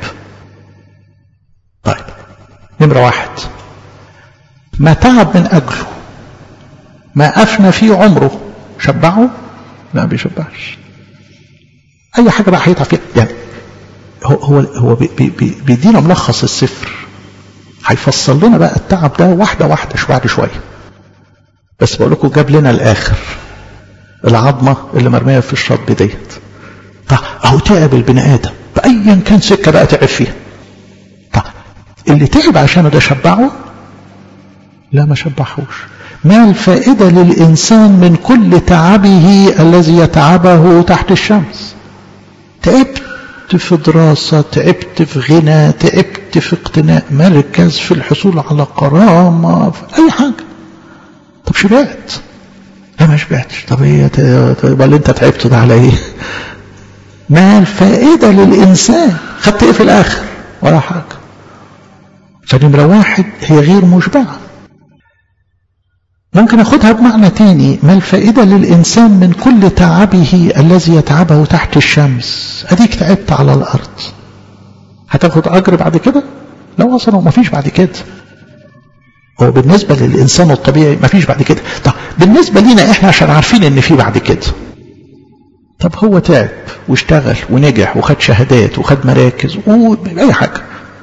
S1: طيب نمره واحد ما تعب من أجله ما أفنى فيه عمره شبعه لا بيشبعش أي حاجة بقى هيتعب فيها يعني هو هو هو بي بي بيدينا ملخص السفر هيفصل لنا بقى التعب ده واحدة واحدة شوية بعد شوية بس بقول لكم جاب لنا الآخر العظمة اللي مرمية في الشط ديت طب أهو تعب البني آدم بأيا كان سكة بقى تعب فيها طب اللي تعب عشانه ده شبعه لا ما شبعهوش ما الفائدة للإنسان من كل تعبه الذي يتعبه تحت الشمس تعبت في دراسة تعبت في غنى تعبت في اقتناء مركز في الحصول على كرامة في أي حاجة طب شبعت لا ما شبعتش طب ايه طب اللي انت تعبته ده على ايه ما الفائدة للإنسان خدت ايه في الآخر ولا حاجة فنمرة واحد هي غير مشبعة ممكن أخدها بمعنى تاني ما الفائدة للإنسان من كل تعبه الذي يتعبه تحت الشمس أديك تعبت على الأرض هتاخد أجر بعد كده لا أصلا ما فيش بعد كده هو بالنسبة للإنسان الطبيعي ما فيش بعد كده طب بالنسبة لينا إحنا عشان عارفين إن في بعد كده طب هو تعب واشتغل ونجح وخد شهادات وخد مراكز وأي حاجة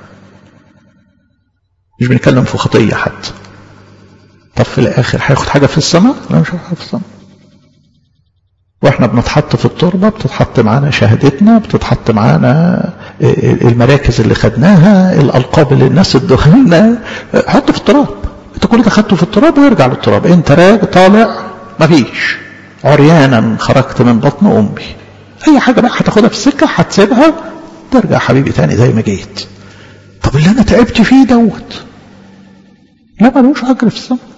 S1: مش بنتكلم في خطية حتى طب في الآخر هياخد حاجة في السماء لا مش هياخد في السماء واحنا بنتحط في التربة بتتحط معانا شهادتنا بتتحط معانا المراكز اللي خدناها الألقاب اللي الناس ادوها لنا حطه في التراب انت كل ده خدته في التراب ويرجع للتراب انت راجع طالع مفيش عريانا خرجت من بطن أمي أي حاجة بقى هتاخدها في السكة هتسيبها ترجع حبيبي تاني زي ما جيت طب اللي أنا تعبت فيه دوت لا ملوش أجر في السماء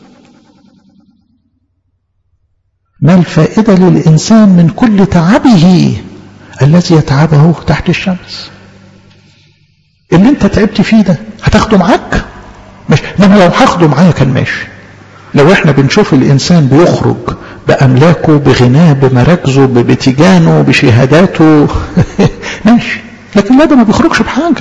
S1: ما الفائدة للإنسان من كل تعبه الذي يتعبه تحت الشمس اللي انت تعبت فيه ده هتاخده معاك مش ما انا لو هاخده معايا كان ماشي لو احنا بنشوف الانسان بيخرج باملاكه بغناه بمراكزه بتيجانه بشهاداته ماشي لكن لا ده ما بيخرجش بحاجه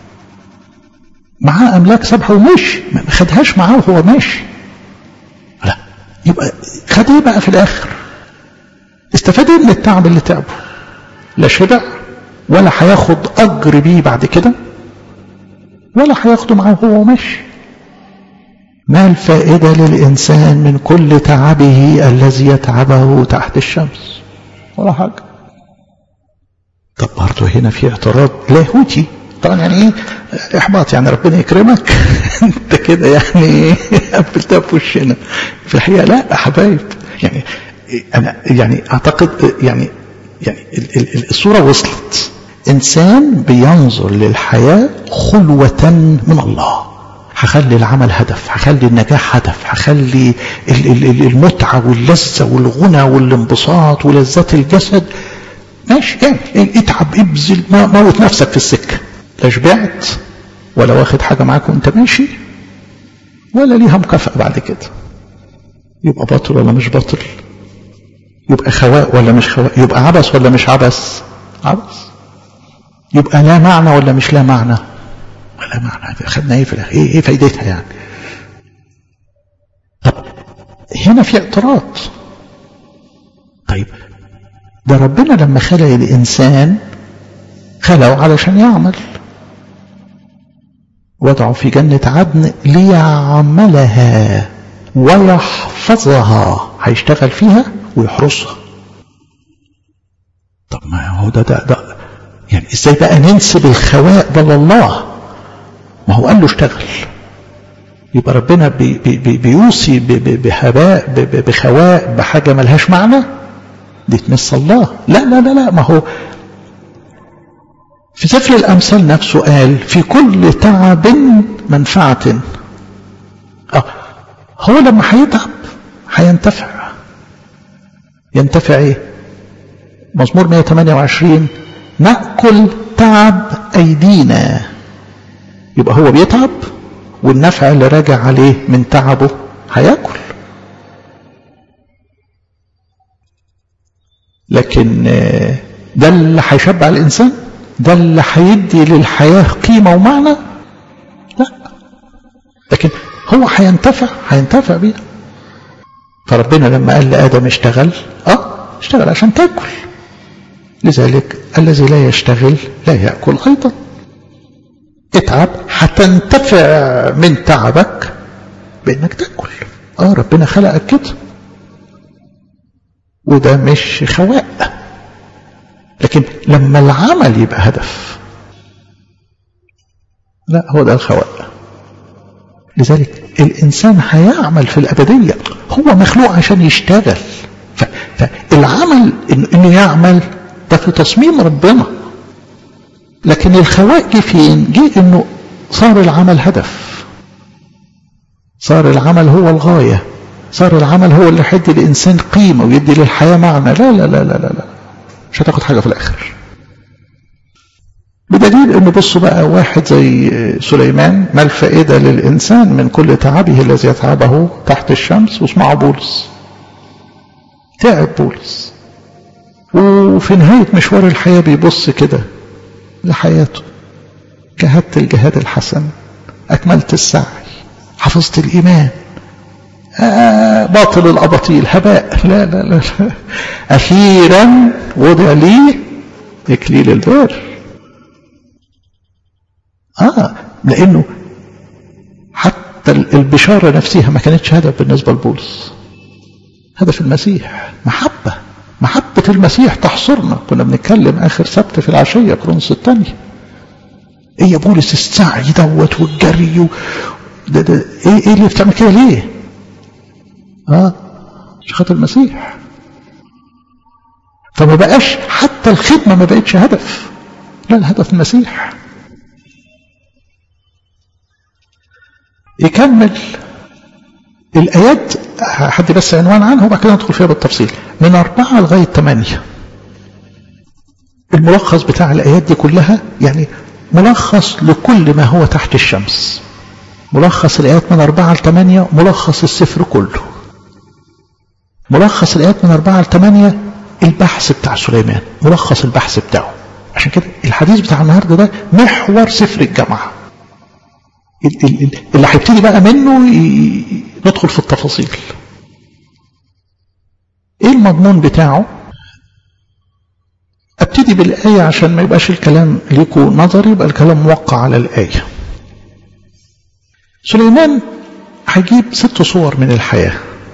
S1: معاه املاك سابها ومشي ما خدهاش معاه وهو ماشي لا يبقى خد ايه بقى في الاخر استفاد ايه من التعب اللي تعبه لا شبع ولا هياخد اجر بيه بعد كده ولا هياخده معاه وهو ماشي ما الفائدة للإنسان من كل تعبه الذي يتعبه تحت الشمس ولا حاجة طب برضه هنا في اعتراض لاهوتي طبعا يعني ايه احباط يعني ربنا يكرمك انت كده يعني قفلتها في وشنا في الحقيقه لا يا حبايب يعني انا يعني اعتقد يعني يعني الصوره وصلت انسان بينظر للحياه خلوه من الله هخلي العمل هدف هخلي النجاح هدف هخلي المتعه واللذه والغنى والانبساط ولذات الجسد ماشي يعني اتعب ابذل موت نفسك في السكه لا شبعت ولا واخد حاجة معاك وانت ماشي ولا ليها مكافأة بعد كده يبقى باطل ولا مش باطل يبقى خواء ولا مش خواء يبقى عبث ولا مش عبث عبث يبقى لا معنى ولا مش لا معنى ولا معنى خدنا ايه في الاخر ايه, إيه فايدتها يعني طب هنا في اعتراض طيب ده ربنا لما خلق الانسان خلقه علشان يعمل وضعه في جنة عدن ليعملها ويحفظها هيشتغل فيها ويحرسها طب ما هو ده ده, ده يعني ازاي بقى ننسب الخواء ده لله ما هو قال له اشتغل يبقى ربنا بي بي بيوصي بهباء بخواء بحاجة ملهاش معنى دي تمس الله لا لا لا لا ما هو في سفر الأمثال نفسه قال في كل تعب منفعة آه هو لما هيتعب هينتفع ينتفع ايه مزمور 128 نأكل تعب أيدينا يبقى هو بيتعب والنفع اللي راجع عليه من تعبه هياكل لكن ده اللي هيشبع الإنسان ده اللي هيدي للحياة قيمة ومعنى لا لكن هو هينتفع هينتفع بيها فربنا لما قال لآدم اشتغل اه اشتغل عشان تاكل لذلك الذي لا يشتغل لا يأكل أيضا اتعب هتنتفع من تعبك بانك تاكل اه ربنا خلقك كده وده مش خواء لكن لما العمل يبقى هدف لا هو ده الخواء لذلك الإنسان هيعمل في الأبدية هو مخلوق عشان يشتغل فالعمل إنه يعمل ده في تصميم ربنا لكن الخواء جه فين؟ جه إنه صار العمل هدف صار العمل هو الغاية صار العمل هو اللي يدي للإنسان قيمة ويدي للحياة معنى لا لا لا لا لا, لا. مش هتاخد حاجة في الآخر بدليل انه بصوا بقى واحد زي سليمان ما الفائده للانسان من كل تعبه الذي يتعبه تحت الشمس واسمعوا بولس تعب بولس وفي نهايه مشوار الحياه بيبص كده لحياته جهدت الجهاد الحسن اكملت السعي حفظت الايمان آه باطل الاباطيل هباء لا لا لا, لا. اخيرا وضع لي اكليل البر آه لأنه حتى البشارة نفسها ما كانتش هدف بالنسبة لبولس هدف المسيح محبة محبة المسيح تحصرنا كنا بنتكلم آخر سبت في العشية كرونس الثانية ايه يا بولس السعي دوت والجري و... ده ده ايه ايه اللي بتعمل كده ليه؟ اه عشان خاطر المسيح فما بقاش حتى الخدمة ما بقتش هدف لا الهدف المسيح يكمل الآيات حد بس عنوان عنها وبعد كده ندخل فيها بالتفصيل من أربعة لغاية ثمانية الملخص بتاع الآيات دي كلها يعني ملخص لكل ما هو تحت الشمس ملخص الآيات من أربعة لثمانية ملخص السفر كله ملخص الآيات من أربعة لثمانية البحث بتاع سليمان ملخص البحث بتاعه عشان كده الحديث بتاع النهارده ده محور سفر الجامعه اللي هيبتدي بقى منه ندخل في التفاصيل ايه المضمون بتاعه ابتدي بالآية عشان ما يبقاش الكلام ليكو نظري يبقى الكلام موقع على الآية سليمان هيجيب ست صور من الحياة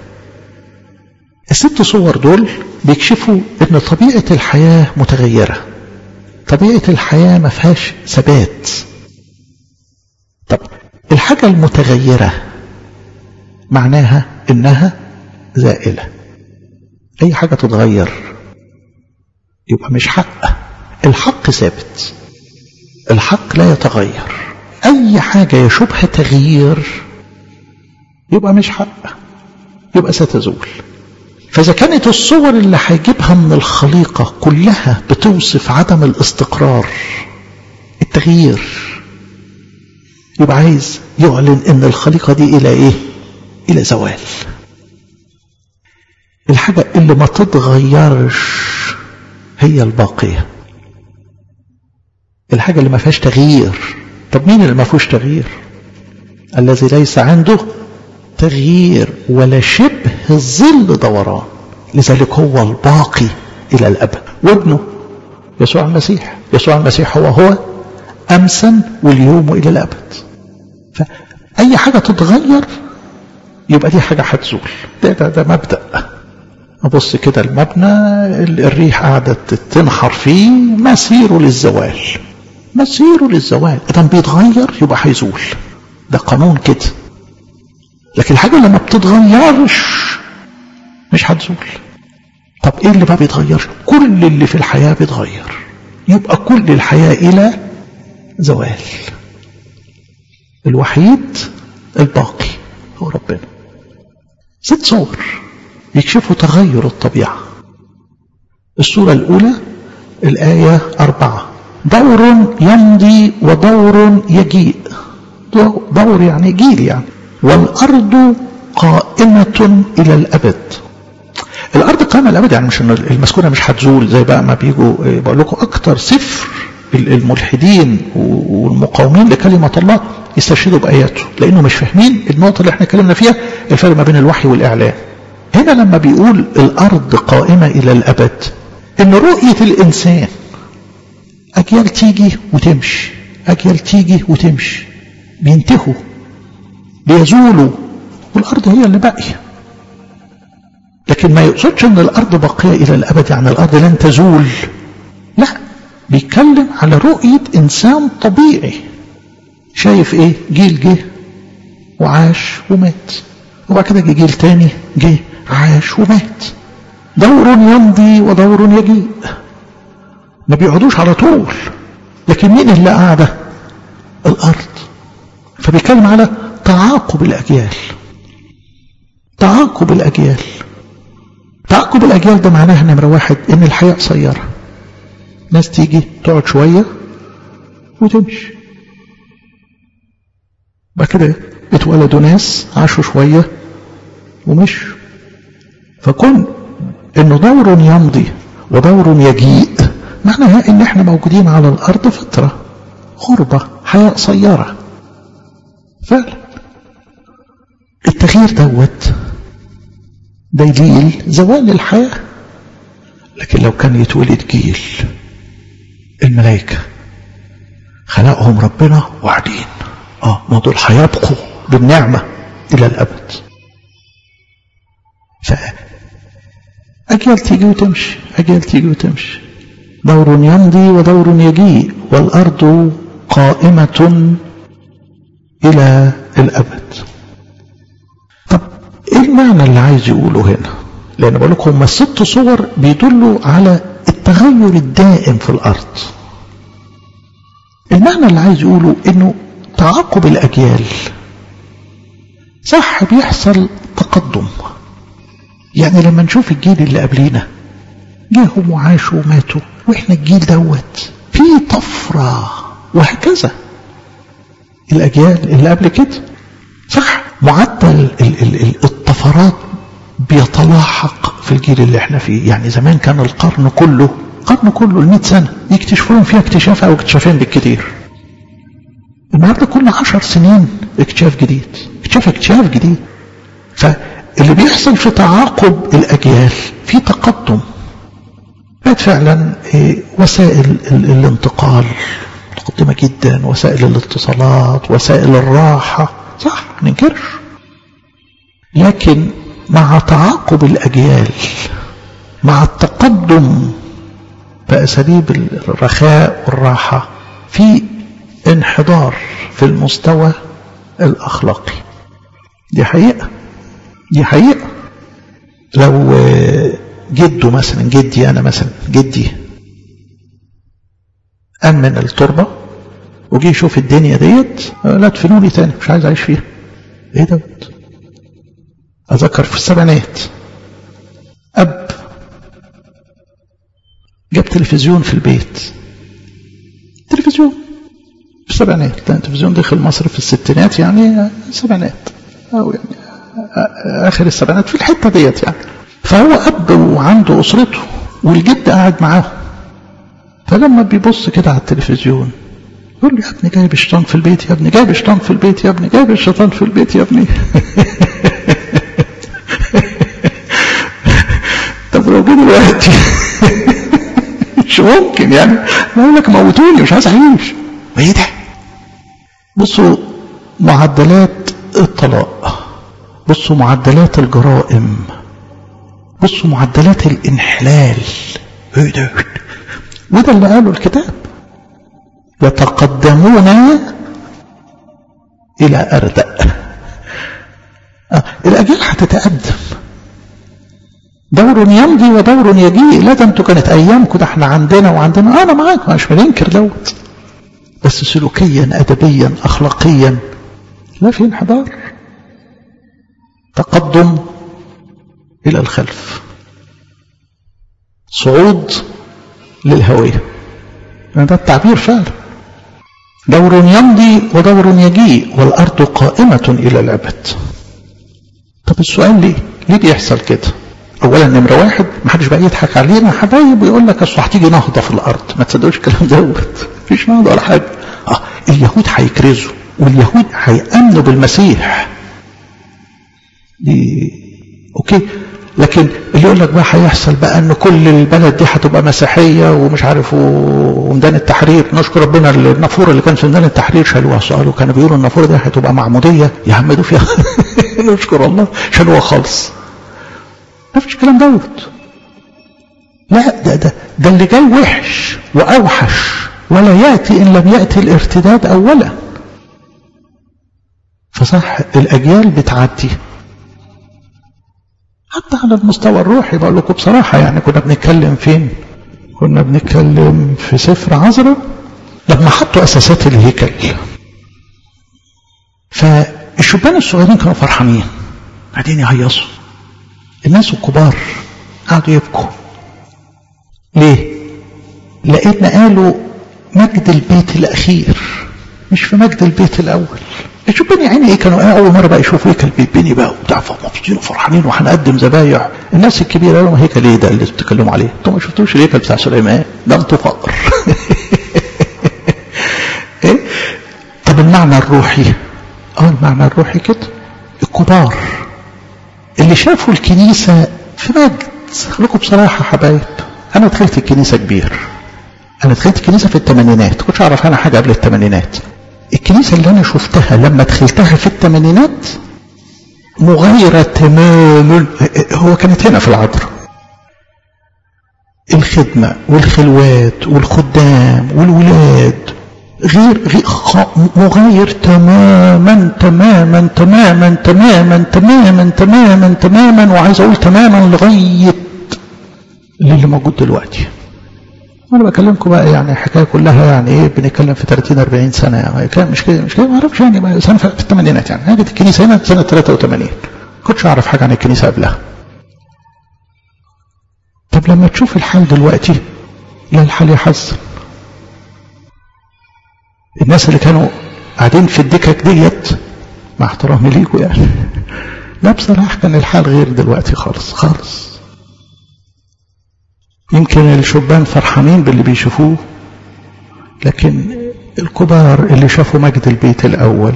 S1: الست صور دول بيكشفوا ان طبيعة الحياة متغيرة طبيعة الحياة ما فيهاش ثبات طب الحاجة المتغيرة معناها انها زائلة اي حاجة تتغير يبقى مش حق الحق ثابت الحق لا يتغير اي حاجة يشبه تغيير يبقى مش حق يبقى ستزول فإذا كانت الصور اللي هيجيبها من الخليقة كلها بتوصف عدم الاستقرار التغيير يبقى عايز يعلن ان الخليقة دي الى ايه الى زوال الحاجة اللي ما تتغيرش هي الباقية الحاجة اللي ما فيهاش تغيير طب مين اللي ما فيهوش تغيير الذي ليس عنده تغيير ولا شبه ظل دوران لذلك هو الباقي إلى الأبد وابنه يسوع المسيح يسوع المسيح هو هو أمسا واليوم إلى الأبد فأي حاجة تتغير يبقى دي حاجة هتزول ده, ده, ده مبدأ أبص كده المبنى الريح قعدت تنحر فيه مسيره للزوال مسيره للزوال إذا بيتغير يبقى هيزول ده قانون كده لكن الحاجة لما بتتغيرش مش هتزول طب ايه اللي ما بيتغيرش كل اللي في الحياة بيتغير يبقى كل الحياة الى زوال الوحيد الباقي هو ربنا ست صور يكشفوا تغير الطبيعة الصورة الأولى الآية أربعة دور يمضي ودور يجيء دور يعني جيل يعني والأرض قائمة إلى الأبد الأرض قائمة الأبد يعني مش المسكونة مش هتزول زي بقى ما بيجوا بقول لكم أكتر سفر الملحدين والمقاومين لكلمة الله يستشهدوا بآياته لأنه مش فاهمين النقطة اللي احنا اتكلمنا فيها الفرق ما بين الوحي والإعلان هنا لما بيقول الأرض قائمة إلى الأبد إن رؤية الإنسان أجيال تيجي وتمشي أجيال تيجي وتمشي بينتهوا بيزولوا والأرض هي اللي باقية لكن ما يقصدش ان الأرض باقية إلى الأبد يعني الأرض لن تزول لا بيتكلم على رؤية إنسان طبيعي شايف إيه جيل جه وعاش ومات وبعد كده جه جيل تاني جه عاش ومات دور يمضي ودور يجيء ما بيقعدوش على طول لكن مين اللي قاعدة الأرض فبيتكلم على تعاقب الأجيال تعاقب الأجيال تعاقب الأجيال ده معناها نمرة واحد إن الحياة قصيرة ناس تيجي تقعد شوية وتمشي بعد كده اتولدوا ناس عاشوا شوية ومشوا فكون انه دور يمضي ودور يجيء معناها ان احنا موجودين على الارض فترة غربة حياة قصيرة فعلا التغيير دوت دليل زوال الحياة لكن لو كان يتولد جيل الملائكة خلقهم ربنا وعدين اه ما دول هيبقوا بالنعمة إلى الأبد فأجيال تيجي وتمشي أجيال تيجي وتمشي دور يمضي ودور يجيء والأرض قائمة إلى الأبد طب إيه المعنى اللي عايز يقوله هنا لأن بقول لكم هم الست صور بيدلوا على التغير الدائم في الأرض المعنى اللي عايز يقوله إنه تعاقب الأجيال صح بيحصل تقدم يعني لما نشوف الجيل اللي قبلينا جاهم وعاشوا وماتوا واحنا الجيل دوت في طفرة وهكذا الأجيال اللي قبل كده صح معدل الطفرات بيتلاحق في الجيل اللي احنا فيه يعني زمان كان القرن كله القرن كله ال 100 سنة يكتشفون فيها اكتشاف أو اكتشافين بالكثير النهارده كل عشر سنين اكتشاف جديد اكتشاف اكتشاف جديد فاللي بيحصل في تعاقب الأجيال في تقدم بقت فعلا وسائل الانتقال متقدمة جدا وسائل الاتصالات وسائل الراحة صح ننكرش لكن مع تعاقب الأجيال مع التقدم بأساليب الرخاء والراحة في انحدار في المستوى الأخلاقي دي حقيقة دي حقيقة لو جده مثلا جدي أنا مثلا جدي قام من التربة وجي يشوف الدنيا ديت لا تفنوني تاني مش عايز أعيش فيها إيه دوت أذكر في السبعينات أب جاب تلفزيون في البيت تلفزيون في السبعينات كان التلفزيون دخل مصر في الستينات يعني السبعينات أو يعني آخر السبعينات في الحتة ديت يعني فهو أب وعنده أسرته والجد قاعد معاه فلما بيبص كده على التلفزيون يقول لي يا ابني جايب الشيطان في البيت يا ابني جايب الشيطان في البيت يا ابني جايب الشيطان في البيت يا ابني طب لو جه دلوقتي مش ممكن يعني بقول لك موتوني مش عايز اعيش ما ايه ده بصوا معدلات الطلاق بصوا معدلات الجرائم بصوا معدلات الانحلال ايه ده وده اللي قاله الكتاب يتقدمون الى اردأ آه. الاجيال هتتقدم دور يمضي ودور يجيء لا ده انتوا كانت ايامكم ده احنا عندنا وعندنا انا معاك مش بننكر دوت بس سلوكيا ادبيا اخلاقيا لا في انحدار تقدم الى الخلف صعود للهويه ده التعبير فعلا دور يمضي ودور يجيء والارض قائمه الى الابد طب السؤال ليه ليه بيحصل كده اولا نمره واحد ما حدش بقى يضحك علينا حبايب ويقول لك اصل هتيجي نهضه في الارض ما تصدقوش الكلام دوت مفيش نهضه ولا حاجه اه اليهود هيكرزوا واليهود هيامنوا بالمسيح دي اوكي لكن اللي يقول لك بقى هيحصل بقى ان كل البلد دي هتبقى مسيحيه ومش عارف وميدان التحرير نشكر ربنا النافوره اللي كان في ميدان التحرير شالوها سؤالوا كانوا بيقولوا النافوره دي هتبقى معموديه يعمدوا فيها نشكر الله شالوها خالص ما فيش كلام دوت لا ده ده ده اللي جاي وحش واوحش ولا ياتي ان لم ياتي الارتداد اولا فصح الاجيال بتعدي حتى على المستوى الروحي بقول لكم بصراحة يعني كنا بنتكلم فين كنا بنتكلم في سفر عذراء لما حطوا أساسات الهيكل فالشبان الصغيرين كانوا فرحانين قاعدين يهيصوا الناس الكبار قعدوا يبكوا ليه؟ لأن قالوا مجد البيت الأخير مش في مجد البيت الأول الشبان يا عيني ايه كانوا اول مره بقى يشوفوا هيكل بيتبني بقى وبتاع فمبسوطين وفرحانين وهنقدم ذبايح الناس الكبيره قالوا هيكل ايه ده اللي بتتكلموا عليه انتوا ما شفتوش الهيكل بتاع سليمان ده انتوا فقر ايه طب المعنى الروحي اه المعنى الروحي كده الكبار اللي شافوا الكنيسه في مجد خليكم بصراحه حبايب انا دخلت الكنيسه كبير انا دخلت الكنيسه في الثمانينات كنتش اعرف انا حاجه قبل الثمانينات الكنيسة اللي أنا شفتها لما دخلتها في الثمانينات مغايرة تماما هو كانت هنا في العذراء الخدمة والخلوات والخدام والولاد غير, غير مغاير تماما تماما تماما تماما تماما تماما تماما وعايز اقول تماما لغايه اللي موجود دلوقتي انا بكلمكم بقى يعني الحكايه كلها يعني ايه بنتكلم في 30 40 سنه يعني كان مش كده مش كده ما اعرفش يعني سنه في الثمانينات يعني هاجت الكنيسه هنا سنه 83 كنتش اعرف حاجه عن الكنيسه قبلها طب لما تشوف الحال دلوقتي لا الحال يحزن الناس اللي كانوا قاعدين في الدكك ديت مع احترامي ليكوا يعني لا بصراحه كان الحال غير دلوقتي خالص خالص يمكن الشبان فرحانين باللي بيشوفوه لكن الكبار اللي شافوا مجد البيت الأول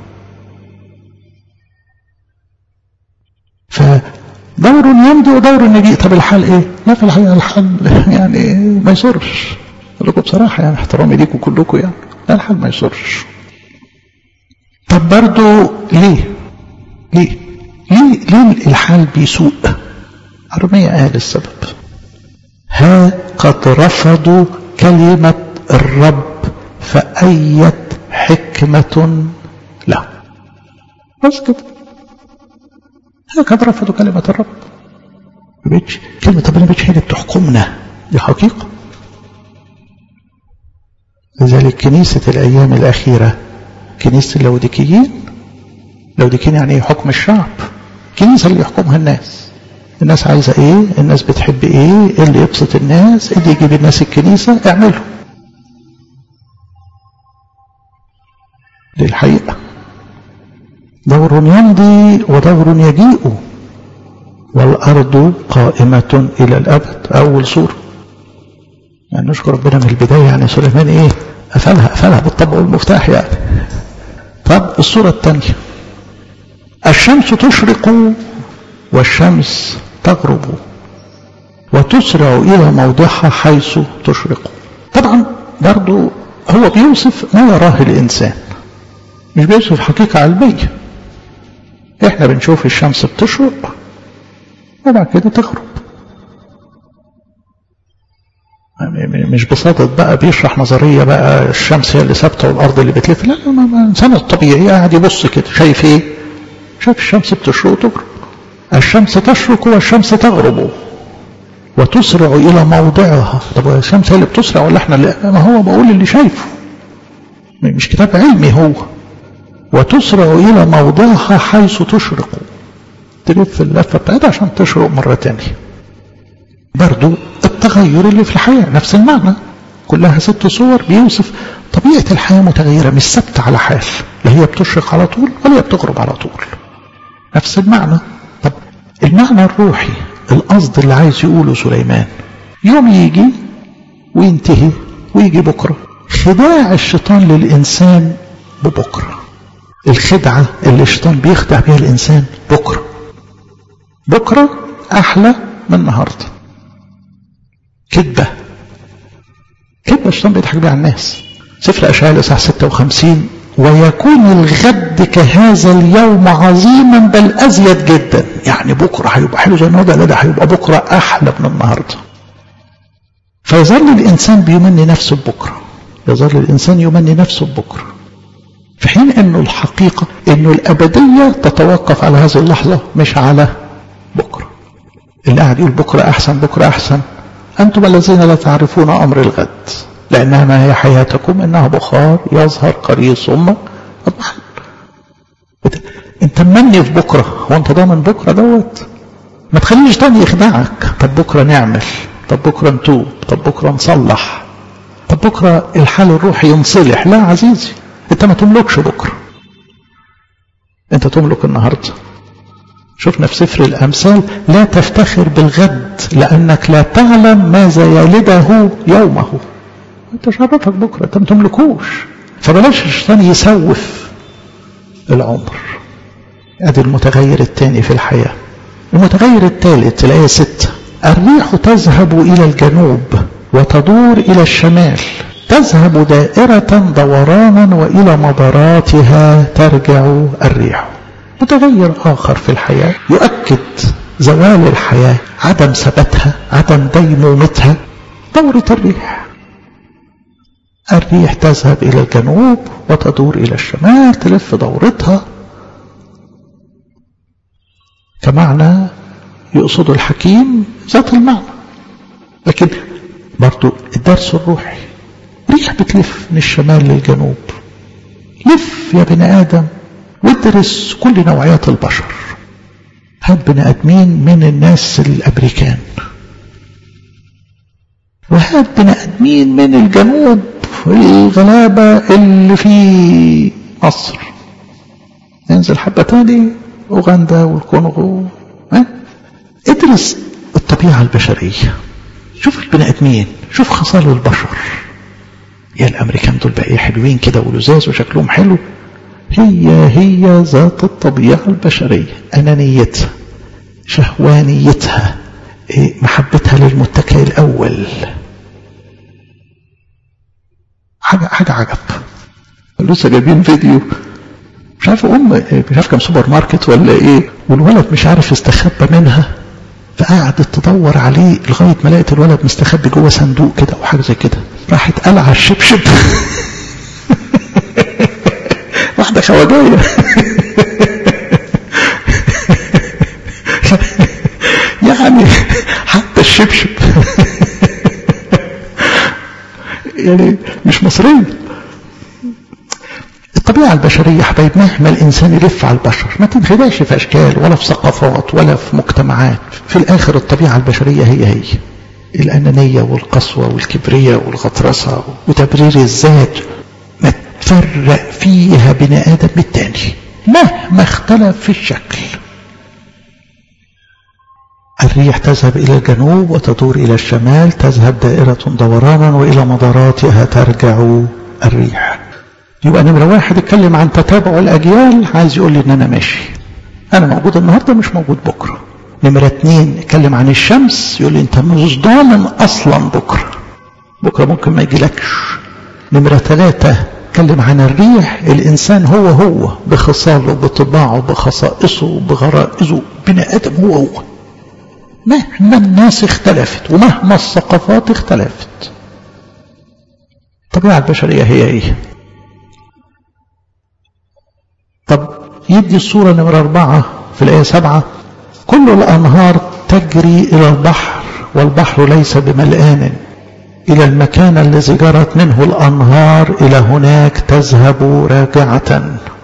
S1: فدور يمضي ودور يجيء طب الحال ايه؟ لا في الحقيقة الحال يعني ما يسرش اقول لكم بصراحة يعني احترامي ليكم كلكم يعني لا الحال ما يسرش طب برضو ليه؟ ليه؟ ليه ليه الحال بيسوء؟ أرمية قال السبب ها قد رفضوا كلمة الرب فأيت حكمة له بس كده ها قد رفضوا كلمة الرب بيتش كلمة ربنا بيتش هي اللي بتحكمنا دي حقيقة لذلك كنيسة الأيام الأخيرة كنيسة اللوديكيين لوديكيين يعني حكم الشعب كنيسة اللي يحكمها الناس الناس عايزة ايه الناس بتحب ايه ايه اللي يبسط الناس ايه اللي يجيب الناس الكنيسة اعمله دي الحقيقة دور يمضي ودور يجيء والأرض قائمة إلى الأبد أول سورة يعني نشكر ربنا من البداية يعني سليمان إيه قفلها قفلها بالطبع والمفتاح يعني طب الصورة الثانية الشمس تشرق والشمس تغرب وتسرع إلى موضعها حيث تشرق طبعا برضو هو بيوصف ما يراه الإنسان مش بيوصف حقيقة علمية احنا بنشوف الشمس بتشرق وبعد كده تغرب مش بصدد بقى بيشرح نظرية بقى الشمس هي اللي ثابتة والأرض اللي بتلف لا الإنسان الطبيعي قاعد يبص كده شايف إيه؟ شايف الشمس بتشرق وتغرب الشمس تشرق والشمس تغرب وتسرع إلى موضعها طب الشمس هي اللي بتسرع ولا احنا اللي ما هو بقول اللي شايفه مش كتاب علمي هو وتسرع إلى موضعها حيث تشرق تلف اللفة بتاعتها عشان تشرق مرة تانية برضو التغير اللي في الحياة نفس المعنى كلها ست صور بيوصف طبيعة الحياة متغيرة مش ثابتة على حال لا هي بتشرق على طول ولا هي بتغرب على طول نفس المعنى طب المعنى الروحي القصد اللي عايز يقوله سليمان يوم يجي وينتهي ويجي بكرة خداع الشيطان للإنسان ببكرة الخدعة اللي الشيطان بيخدع بها الإنسان بكرة بكرة أحلى من النهاردة كذبة كذبة الشيطان بيضحك بيها على الناس سفر أشعياء الإصحاح 56 ويكون الغد كهذا اليوم عظيما بل أزيد جدا يعني بكرة هيبقى حلو زي النهارده لا ده هيبقى بكرة أحلى من النهارده فيظل الإنسان بيمني نفسه ببكرة يظل الإنسان يمني نفسه ببكرة في حين أنه الحقيقة أنه الأبدية تتوقف على هذه اللحظة مش على بكرة اللي قاعد يقول بكرة أحسن بكرة أحسن أنتم الذين لا تعرفون أمر الغد لأنها ما هي حياتكم إنها بخار يظهر قريب ثم اضمحل أنت مني في بكرة هو أنت ضامن بكرة دوت ما تخليش تاني يخدعك طب بكرة نعمل طب بكرة نتوب طب بكرة نصلح طب بكرة الحال الروحي ينصلح لا عزيزي انت ما تملكش بكرة انت تملك النهاردة شفنا في سفر الأمثال لا تفتخر بالغد لأنك لا تعلم ماذا يلده يومه انت شرفك بكرة انت ما تملكوش فبلاش الشيطان يسوف العمر ادي المتغير الثاني في الحياة المتغير الثالث الآية ستة الريح تذهب إلى الجنوب وتدور إلى الشمال تذهب دائرة دورانا وإلى مداراتها ترجع الريح متغير آخر في الحياة يؤكد زوال الحياة عدم ثباتها عدم ديمومتها دورة الريح الريح تذهب إلى الجنوب وتدور إلى الشمال تلف دورتها كمعنى يقصد الحكيم ذات المعنى لكن برضو الدرس الروحي ريح بتلف من الشمال للجنوب لف يا بني آدم وادرس كل نوعيات البشر هات بني آدمين من الناس الأمريكان وهات بني آدمين من الجنوب الغلابة اللي في مصر ننزل حبة تاني أوغندا والكونغو ها؟ ادرس الطبيعة البشرية شوف البني آدمين شوف خصال البشر يا الأمريكان دول بقى حلوين كده ولزاز وشكلهم حلو هي هي ذات الطبيعة البشرية أنانيتها شهوانيتها محبتها للمتكئ الأول حاجة حاجة عجب لسه جايبين فيديو مش عارف ام مش عارف كام سوبر ماركت ولا ايه والولد مش عارف يستخبى منها فقعدت تدور عليه لغايه ما لقيت الولد مستخبي جوه صندوق كده او حاجه زي كده راحت قلع الشبشب واحده خواجايه يعني حتى الشبشب يعني مش مصريه الطبيعة البشرية يا حبايب مهما الإنسان يلف على البشر ما تنخدعش في أشكال ولا في ثقافات ولا في مجتمعات في الآخر الطبيعة البشرية هي هي الأنانية والقسوة والكبرية والغطرسة وتبرير الذات ما تفرق فيها بني آدم بالتاني مهما اختلف في الشكل الريح تذهب إلى الجنوب وتدور إلى الشمال تذهب دائرة دورانا وإلى مداراتها ترجع الريح يبقى نمرة واحد اتكلم عن تتابع الأجيال عايز يقول لي إن أنا ماشي أنا موجود النهاردة مش موجود بكرة نمرة اتنين اتكلم عن الشمس يقول لي أنت مش ضامن أصلا بكرة بكرة ممكن ما يجيلكش نمرة ثلاثة اتكلم عن الريح الإنسان هو هو بخصاله بطباعه بخصائصه بغرائزه بني آدم هو هو مهما الناس اختلفت ومهما الثقافات اختلفت الطبيعة البشرية هي ايه طب يدي الصورة نمرة أربعة في الآية سبعة كل الأنهار تجري إلى البحر والبحر ليس بملآن إلى المكان الذي جرت منه الأنهار إلى هناك تذهب راجعة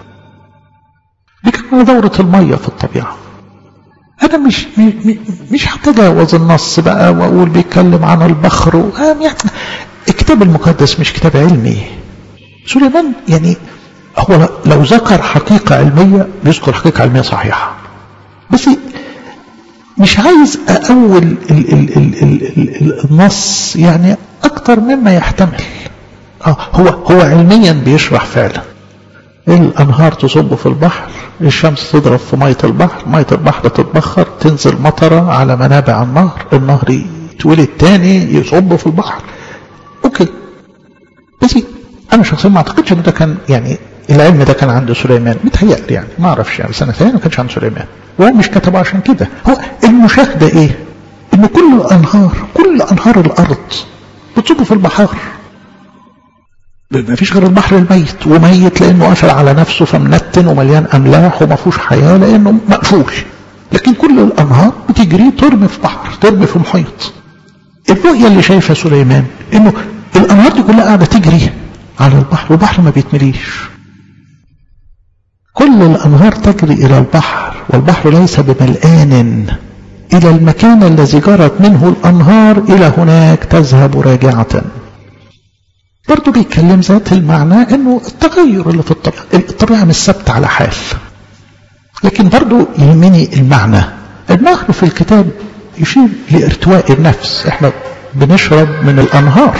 S1: دي كانت دورة المية في الطبيعة أنا مش مش هتجاوز النص بقى وأقول بيتكلم عن البحر و... يعني الكتاب المقدس مش كتاب علمي سليمان يعني هو لو ذكر حقيقة علمية بيذكر حقيقة علمية صحيحة بس مش عايز أقول ال ال ال ال ال ال النص يعني أكتر مما يحتمل آه هو هو علميا بيشرح فعلا الأنهار تصب في البحر الشمس تضرب في مية البحر مية البحر تتبخر تنزل مطرة على منابع النهر النهر يتولد تاني يصب في البحر اوكي بس انا شخصيا ما اعتقدش ان ده كان يعني العلم ده كان عند سليمان متهيألي يعني ما اعرفش يعني سنة ثانية ما كانش عند سليمان وهو مش كتبه عشان كده هو المشاهدة ايه ان كل الانهار كل انهار الارض بتصب في البحار ما فيش غير البحر الميت وميت لانه قفل على نفسه فمنتن ومليان املاح وما فيهوش حياه لانه مقفول لكن كل الانهار بتجري ترمي في بحر ترمي في محيط الرؤيه اللي شايفها سليمان انه الانهار دي كلها قاعده تجري على البحر والبحر ما بيتمليش كل الانهار تجري الى البحر والبحر ليس بملآن الى المكان الذي جرت منه الانهار الى هناك تذهب راجعه برضه بيتكلم ذات المعنى انه التغير اللي في الطبيعه الطبيعه مش ثابته على حال لكن برضه يهمني المعنى النهر في الكتاب يشير لارتواء النفس احنا بنشرب من الانهار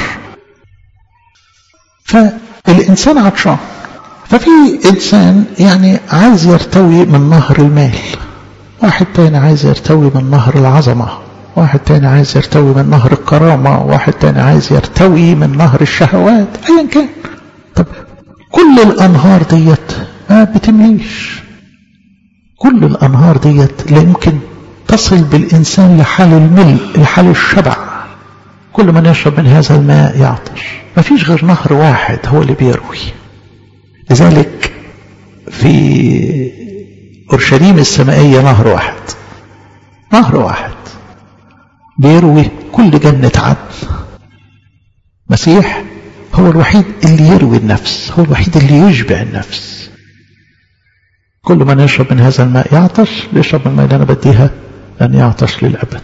S1: فالانسان عطشان ففي انسان يعني عايز يرتوي من نهر المال واحد تاني عايز يرتوي من نهر العظمه واحد تاني عايز يرتوي من نهر الكرامة واحد تاني عايز يرتوي من نهر الشهوات ايا كان طب كل الانهار ديت ما بتمليش كل الانهار ديت لا يمكن تصل بالانسان لحال الملء لحال الشبع كل من يشرب من هذا الماء يعطش ما فيش غير نهر واحد هو اللي بيروي لذلك في اورشليم السمائيه نهر واحد نهر واحد بيروي كل جنة عدن مسيح هو الوحيد اللي يروي النفس هو الوحيد اللي يشبع النفس كل من يشرب من هذا الماء يعطش يشرب من الماء اللي أنا بديها أن يعطش للأبد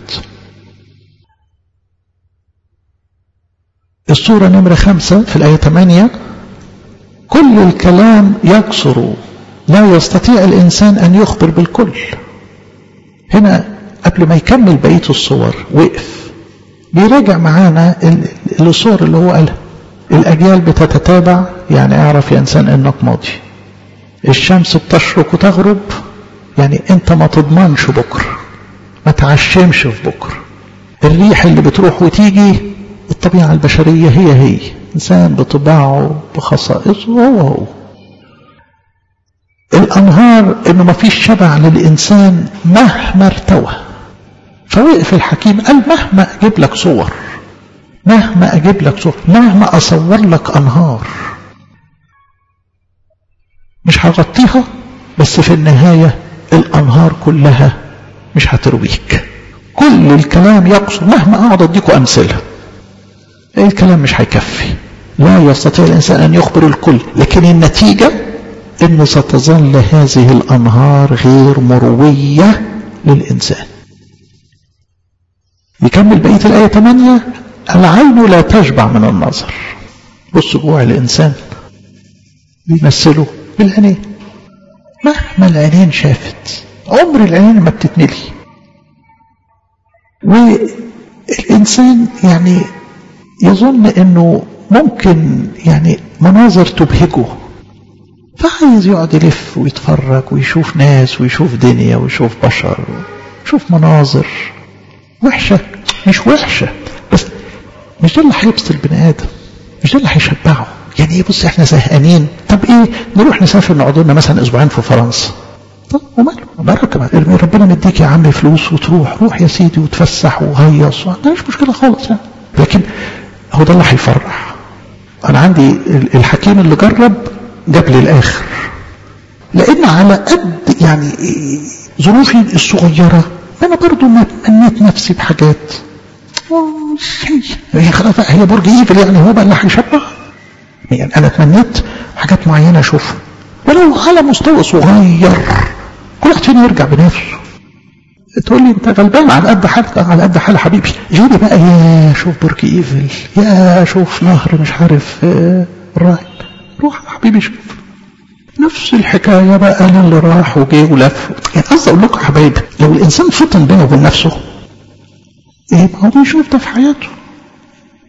S1: الصورة نمرة خمسة في الآية 8 كل الكلام يكسر لا يستطيع الإنسان أن يخبر بالكل هنا قبل ما يكمل بقية الصور وقف بيراجع معانا الصور اللي هو قالها الأجيال بتتتابع يعني اعرف يا إنسان إنك ماضي الشمس بتشرق وتغرب يعني أنت ما تضمنش بكرة ما تعشمش في بكرة الريح اللي بتروح وتيجي الطبيعة البشرية هي هي إنسان بطباعه بخصائصه هو هو الأنهار إنه ما فيش شبع للإنسان مهما ارتوى فوقف الحكيم قال مهما أجيب لك صور مهما أجيب لك صور مهما أصور لك أنهار مش هغطيها بس في النهاية الأنهار كلها مش هترويك كل الكلام يقصر مهما أقعد أديكوا أمثلة الكلام مش هيكفي لا يستطيع الإنسان أن يخبر الكل لكن النتيجة أن ستظل هذه الأنهار غير مروية للإنسان يكمل بقية الآية 8 العين لا تشبع من النظر بص جوع الإنسان بيمثله بالعينين مهما العينين شافت عمر العينين ما بتتملي والإنسان يعني يظن أنه ممكن يعني مناظر تبهجه فعايز يقعد يلف ويتفرج ويشوف ناس ويشوف دنيا ويشوف بشر ويشوف مناظر وحشة مش وحشة بس مش ده اللي هيبسط البني آدم مش ده اللي هيشبعه يعني ايه بص احنا زهقانين طب ايه نروح نسافر نقعد لنا مثلا اسبوعين في فرنسا طب وماله بركة ربنا مديك يا عم فلوس وتروح روح يا سيدي وتفسح وهيص ما مش مشكلة خالص يعني لكن هو ده اللي هيفرح انا عندي الحكيم اللي جرب جاب لي الاخر لان على قد يعني ظروفي الصغيره انا برضو ما تمنيت نفسي بحاجات هي خلاص هي برج ايفل يعني هو بقى اللي هيشبع يعني انا تمنيت حاجات معينه اشوفها ولو على مستوى صغير كل واحد فينا يرجع بنفسه تقول لي انت غلبان على قد حالك على قد حال حبيبي جيلي بقى يا شوف برج ايفل يا شوف نهر مش عارف الراين روح يا حبيبي شوف نفس الحكايه بقى انا اللي راح وجه ولف يعني قصدي اقول لكم يا حبايبي لو الانسان فطن بينه وبين نفسه ايه ما هو بيشوف ده في حياته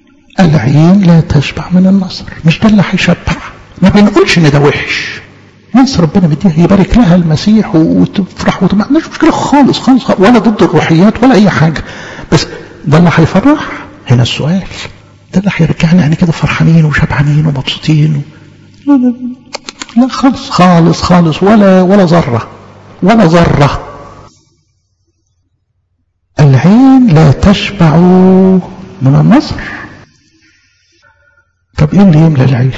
S1: العين لا تشبع من النظر مش ده اللي هيشبع ما بنقولش ان ده وحش ناس ربنا مديها يبارك لها المسيح وتفرح وما عندناش مشكله خالص خالص ولا ضد الروحيات ولا اي حاجه بس ده اللي هيفرح هنا السؤال ده اللي هيرجعنا يعني كده فرحانين وشبعانين ومبسوطين و... لا لا لا خالص خالص خالص ولا ولا ذره ولا ذره العين لا تشبع من النظر طب ايه اللي يملى العين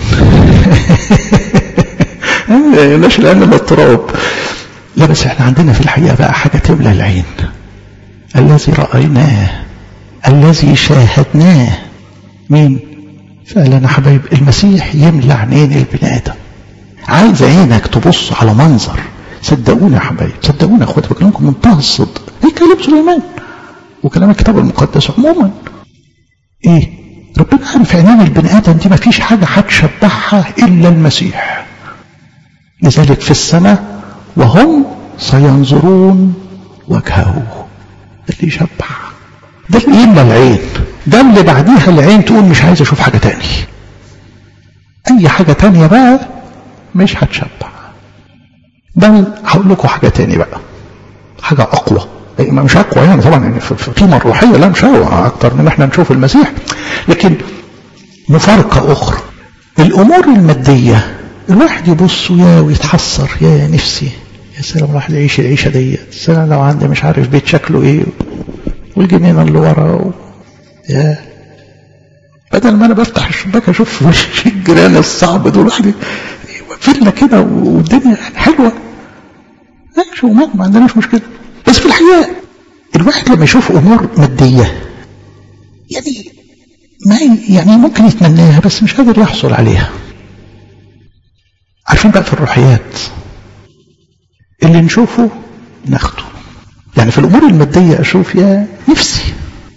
S1: يملاش العين من التراب لا بس احنا عندنا في الحقيقه بقى حاجه تملى العين الذي رايناه الذي شاهدناه مين فعلا يا حبايب المسيح يملى عينين البني ادم عايز عينك تبص على منظر صدقوني يا حبايب صدقوني يا اخواتي بكلمكم منتهى الصدق ايه كلام سليمان وكلام الكتاب المقدس عموما ايه ربنا عارف عينين البني ادم دي ما فيش حاجه هتشبعها الا المسيح لذلك في السماء وهم سينظرون وجهه ده اللي يشبع ده اللي يملى العين ده اللي بعديها العين تقول مش عايز اشوف حاجه تاني اي حاجه تانية بقى مش هتشبع بل هقول لكم حاجه تاني بقى حاجه اقوى مش اقوى يعني طبعا يعني في القيمه الروحيه لا مش اقوى اكتر من احنا نشوف المسيح لكن مفارقه اخرى الامور الماديه الواحد يبص ويا ويتحسر يا نفسي يا سلام الواحد يعيش العيشه ديت سلام لو عندي مش عارف بيت شكله ايه والجنينه اللي ورا و... يا بدل ما انا بفتح الشباك اشوف وش الجيران الصعب دول واحد فيلا كده والدنيا حلوه ماشي ومال ما عندناش مشكله بس في الحقيقه الواحد لما يشوف امور ماديه يعني ما يعني ممكن يتمناها بس مش قادر يحصل عليها عارفين بقى في الروحيات اللي نشوفه ناخده يعني في الامور الماديه اشوف يا نفسي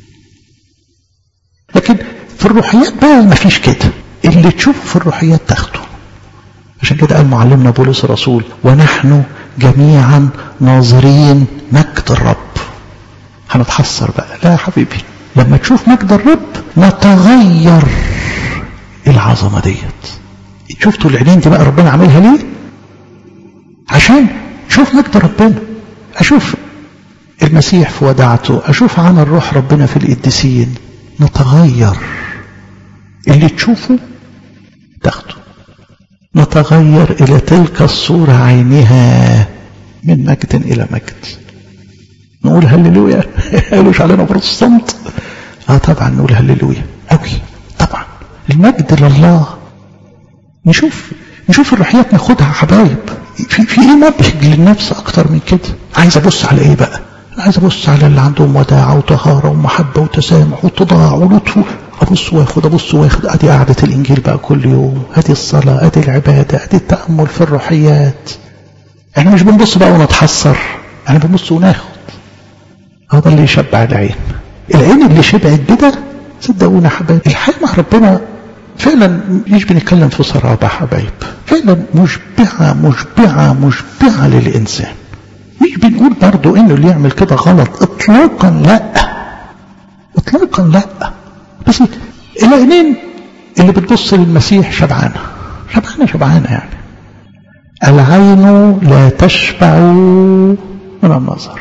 S1: لكن في الروحيات بقى ما فيش كده اللي تشوفه في الروحيات تاخده عشان كده قال معلمنا بولس الرسول ونحن جميعا ناظرين مجد الرب هنتحسر بقى لا يا حبيبي لما تشوف مجد الرب نتغير العظمه ديت شفتوا العينين دي بقى ربنا عاملها ليه عشان شوف مجد ربنا اشوف المسيح في وداعته اشوف عمل روح ربنا في القديسين نتغير اللي تشوفه تاخده نتغير الى تلك الصورة عينها من مجد الى مجد نقول هللويا قالوش علينا بروتستانت اه طبعا نقول هللويا قوي طبعا المجد لله نشوف نشوف الروحيات ناخدها حبايب في في ايه مبهج للنفس اكتر من كده عايز ابص على ايه بقى عايز ابص على اللي عندهم وداعة وطهارة ومحبة وتسامح وتضاع ولطف ابص واخد ابص واخد ادي قعدة الانجيل بقى كل يوم ادي الصلاة ادي العبادة ادي التأمل في الروحيات احنا مش بنبص بقى ونتحسر احنا بنبص وناخد هذا اللي يشبع العين العين اللي شبعت بده صدقونا حبايب الحياة مع ربنا فعلا مش بنتكلم في صرابة حبايب فعلا مشبعة مشبعة مشبعة للإنسان مش بنقول برضو انه اللي يعمل كده غلط اطلاقا لا اطلاقا لا بس العينين اللي بتبص للمسيح شبعانة شبعانة شبعانة يعني العين لا تشبع من النظر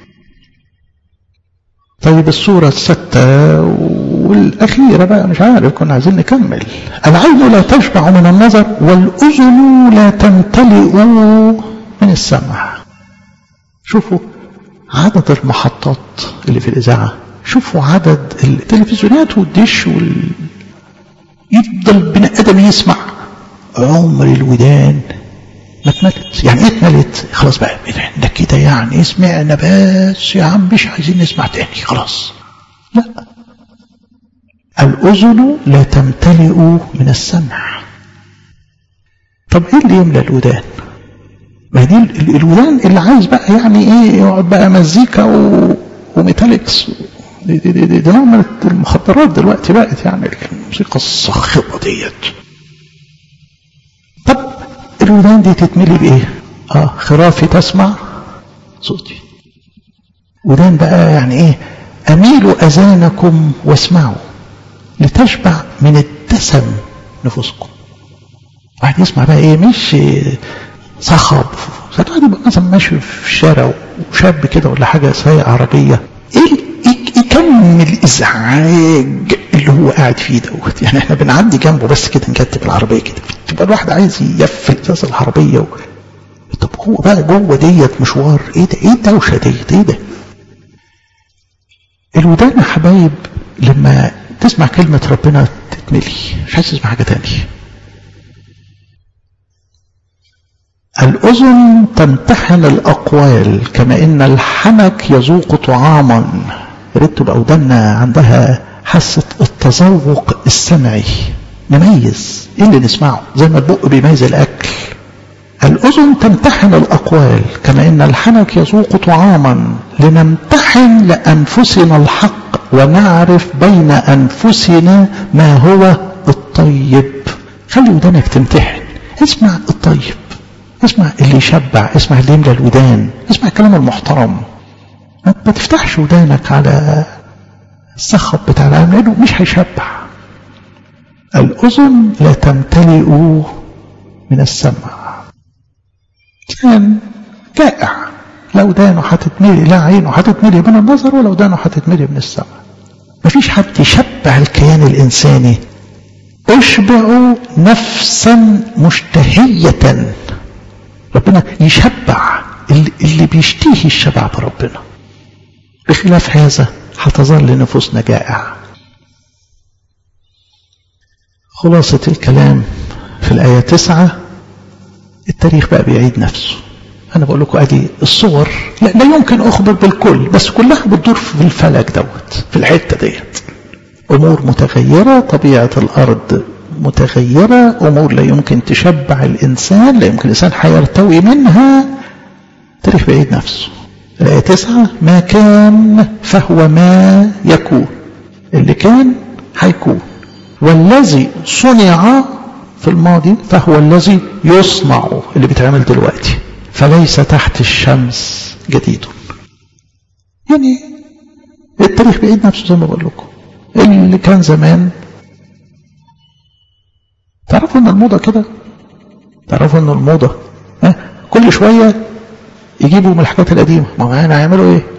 S1: طيب الصورة الستة والأخيرة بقى مش عارف كنا عايزين نكمل العين لا تشبع من النظر والأذن لا تمتلئ من السمع شوفوا عدد المحطات اللي في الإذاعة شوفوا عدد التلفزيونات والدش وال... يفضل بني آدم يسمع عمر الودان ما اتملت يعني ايه اتملت خلاص بقى ده كده يعني سمعنا بس يا عم مش عايزين نسمع تاني خلاص لا الأذن لا تمتلئ من السمع طب ايه اللي يملى الودان ما دي الودان اللي عايز بقى يعني ايه يقعد بقى مزيكا و... وميتاليكس دي, دي, دي, دي, دي نوع من المخدرات دلوقتي بقت يعني الموسيقى الصاخبه ديت طب الودان دي تتملي بايه؟ اه خرافي تسمع صوتي ودان بقى يعني ايه اميلوا اذانكم واسمعوا لتشبع من الدسم نفوسكم واحد يسمع بقى ايه مش صخب ساعات واحد يبقى مثلا ماشي في الشارع وشاب كده ولا حاجه سايق عربيه ايه ايه كم الازعاج اللي هو قاعد فيه دوت يعني احنا بنعدي جنبه بس كده نكتب العربيه كده تبقى الواحد عايز يقفل ازاز العربيه و... طب هو بقى جوه ديت مشوار ايه ده ايه الدوشه ديت ايه ده الودان يا حبايب لما تسمع كلمة ربنا تتملي مش عايز تسمع حاجة تانية الأذن تمتحن الأقوال كما إن الحنك يذوق طعاما يا ريت تبقى ودنا عندها حاسة التذوق السمعي نميز ايه اللي نسمعه زي ما البق بيميز الأكل الأذن تمتحن الأقوال كما إن الحنك يذوق طعاما لنمتحن لأنفسنا الحق ونعرف بين أنفسنا ما هو الطيب خلي ودانك تمتحن اسمع الطيب اسمع اللي يشبع اسمع اللي يملى الودان اسمع الكلام المحترم ما تفتحش ودانك على الصخب بتاع العالم لأنه مش هيشبع الأذن لا تمتلئ من السمع كان جائع لا ودانه هتتملي لا عينه هتتملي من النظر ولا ودانه هتتملي من السمع مفيش حد يشبع الكيان الإنساني اشبعوا نفسا مشتهية ربنا يشبع اللي, اللي بيشتهي الشبع بربنا بخلاف هذا هتظل نفوسنا جائعة خلاصة الكلام في الآية تسعة التاريخ بقى بيعيد نفسه أنا بقول لكم أدي الصور لا, لا يمكن أخبر بالكل بس كلها بتدور في الفلك دوت في الحتة ديت أمور متغيرة طبيعة الأرض متغيرة أمور لا يمكن تشبع الإنسان لا يمكن الإنسان حيرتوي منها التاريخ بيعيد نفسه الآية تسعة ما كان فهو ما يكون اللي كان هيكون والذي صنع في الماضي فهو الذي يصنع اللي بيتعمل دلوقتي فليس تحت الشمس جديد يعني التاريخ بيعيد نفسه زي ما بقول لكم اللي كان زمان تعرفوا ان الموضة كده تعرفوا ان الموضة ها كل شوية يجيبوا من الحاجات القديمة ما هو يعني هيعملوا ايه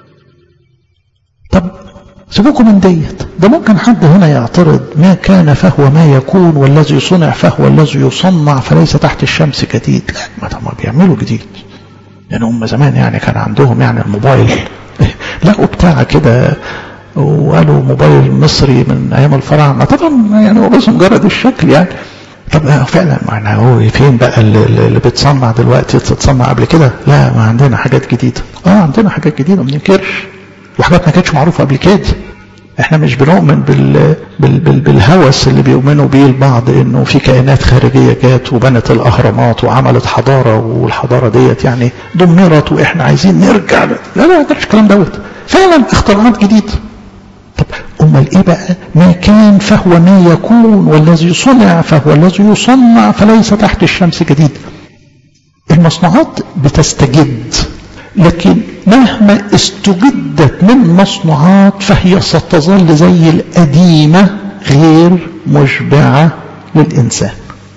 S1: طب سيبوكم من ديت ده ممكن حد هنا يعترض ما كان فهو ما يكون والذي صنع فهو الذي يصنع فليس تحت الشمس جديد لا ما طب ما بيعملوا جديد يعني هم زمان يعني كان عندهم يعني الموبايل لقوا بتاع كده وقالوا موبايل مصري من ايام الفراعنه طبعا يعني هو بس مجرد الشكل يعني طب فعلا معنى هو فين بقى اللي, اللي بتصنع دلوقتي تتصنع قبل كده لا ما عندنا حاجات جديده اه عندنا حاجات جديده ما بننكرش وحاجات ما كانتش معروفه قبل كده احنا مش بنؤمن بال... بال... بال... بالهوس اللي بيؤمنوا بيه البعض انه في كائنات خارجيه جات وبنت الاهرامات وعملت حضاره والحضاره ديت يعني دمرت واحنا عايزين نرجع لا لا ما كانش الكلام دوت فعلا اختراعات جديده طب امال ايه بقى ما كان فهو ما يكون والذي صنع فهو الذي يصنع فليس تحت الشمس جديد المصنوعات بتستجد لكن مهما استجدت من مصنوعات فهي ستظل زي القديمة غير مشبعة للإنسان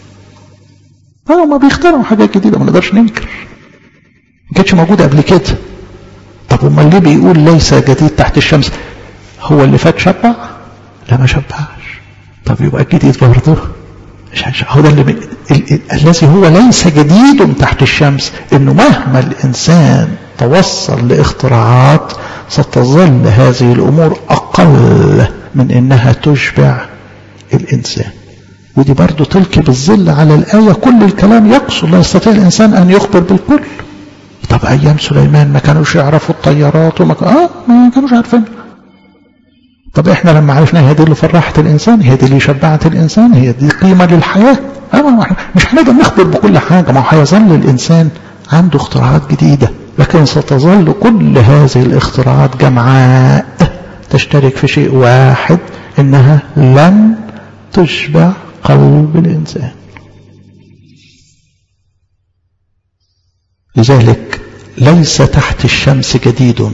S1: هما بيخترعوا حاجات جديدة ما نقدرش ننكر ما كانتش موجودة قبل كده طب امال ليه بيقول ليس جديد تحت الشمس هو اللي فات شبع لا ما شبعش طب يبقى الجديد برضه مش هو ده اللي من... ال... ال... الذي هو ليس جديد تحت الشمس انه مهما الانسان توصل لاختراعات ستظل هذه الامور اقل من انها تشبع الانسان ودي برضه تلقي بالظل على الايه كل الكلام يقصر لا يستطيع الانسان ان يخبر بالكل طب ايام سليمان ما كانوش يعرفوا الطيارات وما كان... اه ما كانوش عارفين طب احنا لما عرفنا هي دي اللي فرحت الانسان هي دي اللي شبعت الانسان هي دي قيمه للحياه اه مش هنقدر نخبر بكل حاجه ما هو هيظل الانسان عنده اختراعات جديده لكن ستظل كل هذه الاختراعات جمعاء تشترك في شيء واحد انها لن تشبع قلب الانسان لذلك ليس تحت الشمس جديد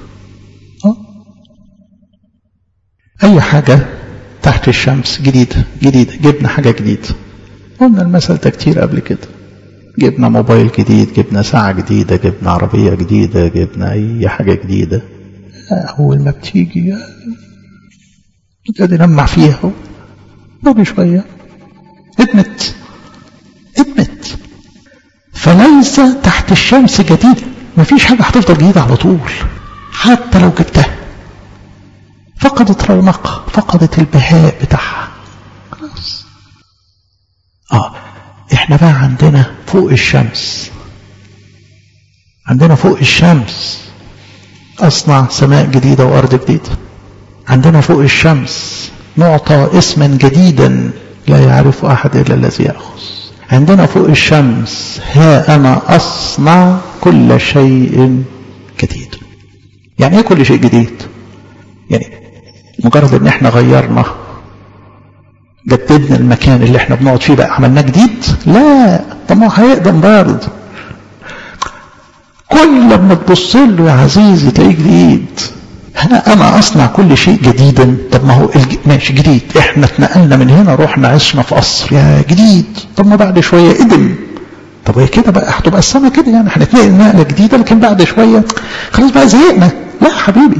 S1: أي حاجة تحت الشمس جديدة جديدة جبنا حاجة جديدة قلنا المثل ده كتير قبل كده جبنا موبايل جديد جبنا ساعة جديدة جبنا عربية جديدة جبنا أي حاجة جديدة أول ما بتيجي تبتدي نلمع فيها بعد شوية ادمت ادمت فليس تحت الشمس جديدة مفيش حاجة هتفضل جديدة على طول حتى لو جبتها فقدت رونقها فقدت البهاء بتاعها خلاص اه احنا بقى عندنا فوق الشمس عندنا فوق الشمس اصنع سماء جديدة وارض جديدة عندنا فوق الشمس نعطى اسما جديدا لا يعرف احد الا الذي ياخذ عندنا فوق الشمس ها انا اصنع كل شيء جديد يعني ايه كل شيء جديد يعني مجرد ان احنا غيرنا جددنا المكان اللي احنا بنقعد فيه بقى عملناه جديد لا طب ما هيقدم برضه كل لما تبص له يا عزيزي تلاقيه جديد ها انا اصنع كل شيء جديدا طب ما هو الج... ماشي جديد احنا اتنقلنا من هنا رحنا عشنا في قصر يا جديد طب ما بعد شويه ادم طب هي كده بقى هتبقى السما كده يعني هنتنقل نقله جديده لكن بعد شويه خلاص بقى زهقنا لا حبيبي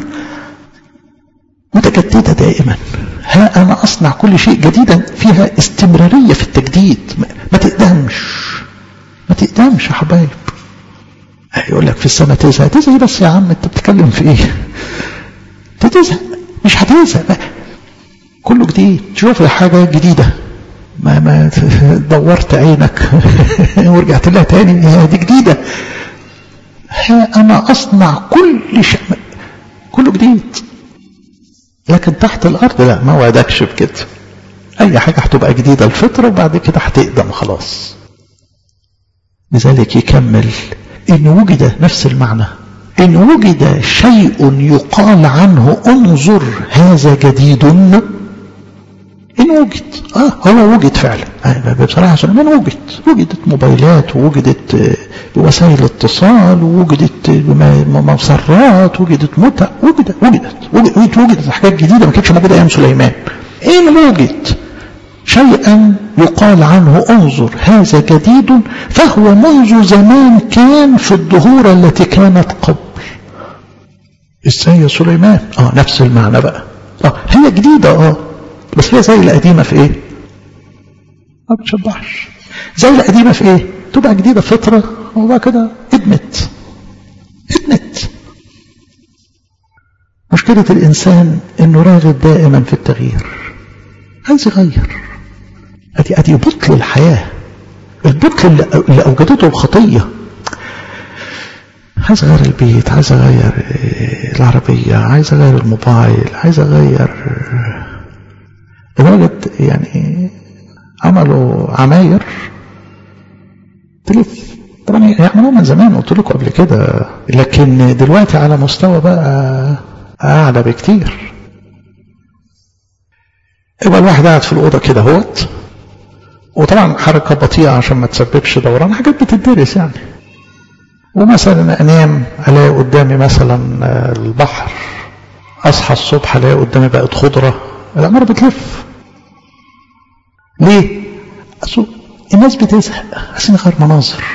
S1: متجدده دائما ها انا اصنع كل شيء جديدا فيها استمراريه في التجديد ما تقدمش ما تقدمش يا حبايب يقول لك في السماء تزهق تزهق بس يا عم انت بتتكلم في ايه تزهق مش هتزهق كله جديد تشوف حاجه جديده ما ما دورت عينك ورجعت لها تاني هي دي جديده ها انا اصنع كل شيء كله جديد لكن تحت الارض لا ما وعدكش بكده اي حاجه هتبقى جديده الفطره وبعد كده هتقدم خلاص لذلك يكمل ان وجد نفس المعنى ان وجد شيء يقال عنه انظر هذا جديد ان وجد اه هو وجد فعلا آه بصراحه سليمان وجد وجدت موبايلات ووجدت وسائل اتصال ووجدت مسرات وجدت متع وجدت وجدت وجدت, وجدت حاجات جديده ما كانتش موجوده ايام سليمان ان وجد شيئا يقال عنه انظر هذا جديد فهو منذ زمان كان في الدهور التي كانت قبل ازاي يا سليمان اه نفس المعنى بقى اه هي جديده اه بس هي زي القديمة في ايه ما بتشبعش زي القديمة في ايه تبقى جديدة فترة وبقى كده ادمت ادمت مشكلة الإنسان إنه راغب دائما في التغيير عايز يغير أدي أدي بطل الحياة البطل اللي أوجدته الخطية عايز أغير البيت عايز أغير العربية عايز أغير الموبايل عايز أغير لدرجة يعني عملوا عماير تلف طبعا يعملوها من زمان قلت لكم قبل كده لكن دلوقتي على مستوى بقى أعلى بكتير يبقى الواحد قاعد في الأوضة كده اهوت وطبعا حركة بطيئة عشان ما تسببش دوران حاجات بتدرس يعني ومثلا أنام ألاقي قدامي مثلا البحر أصحى الصبح ألاقي قدامي بقت خضرة الأمر بتلف ليه؟ أصل الناس بتزهق عايزين غير مناظر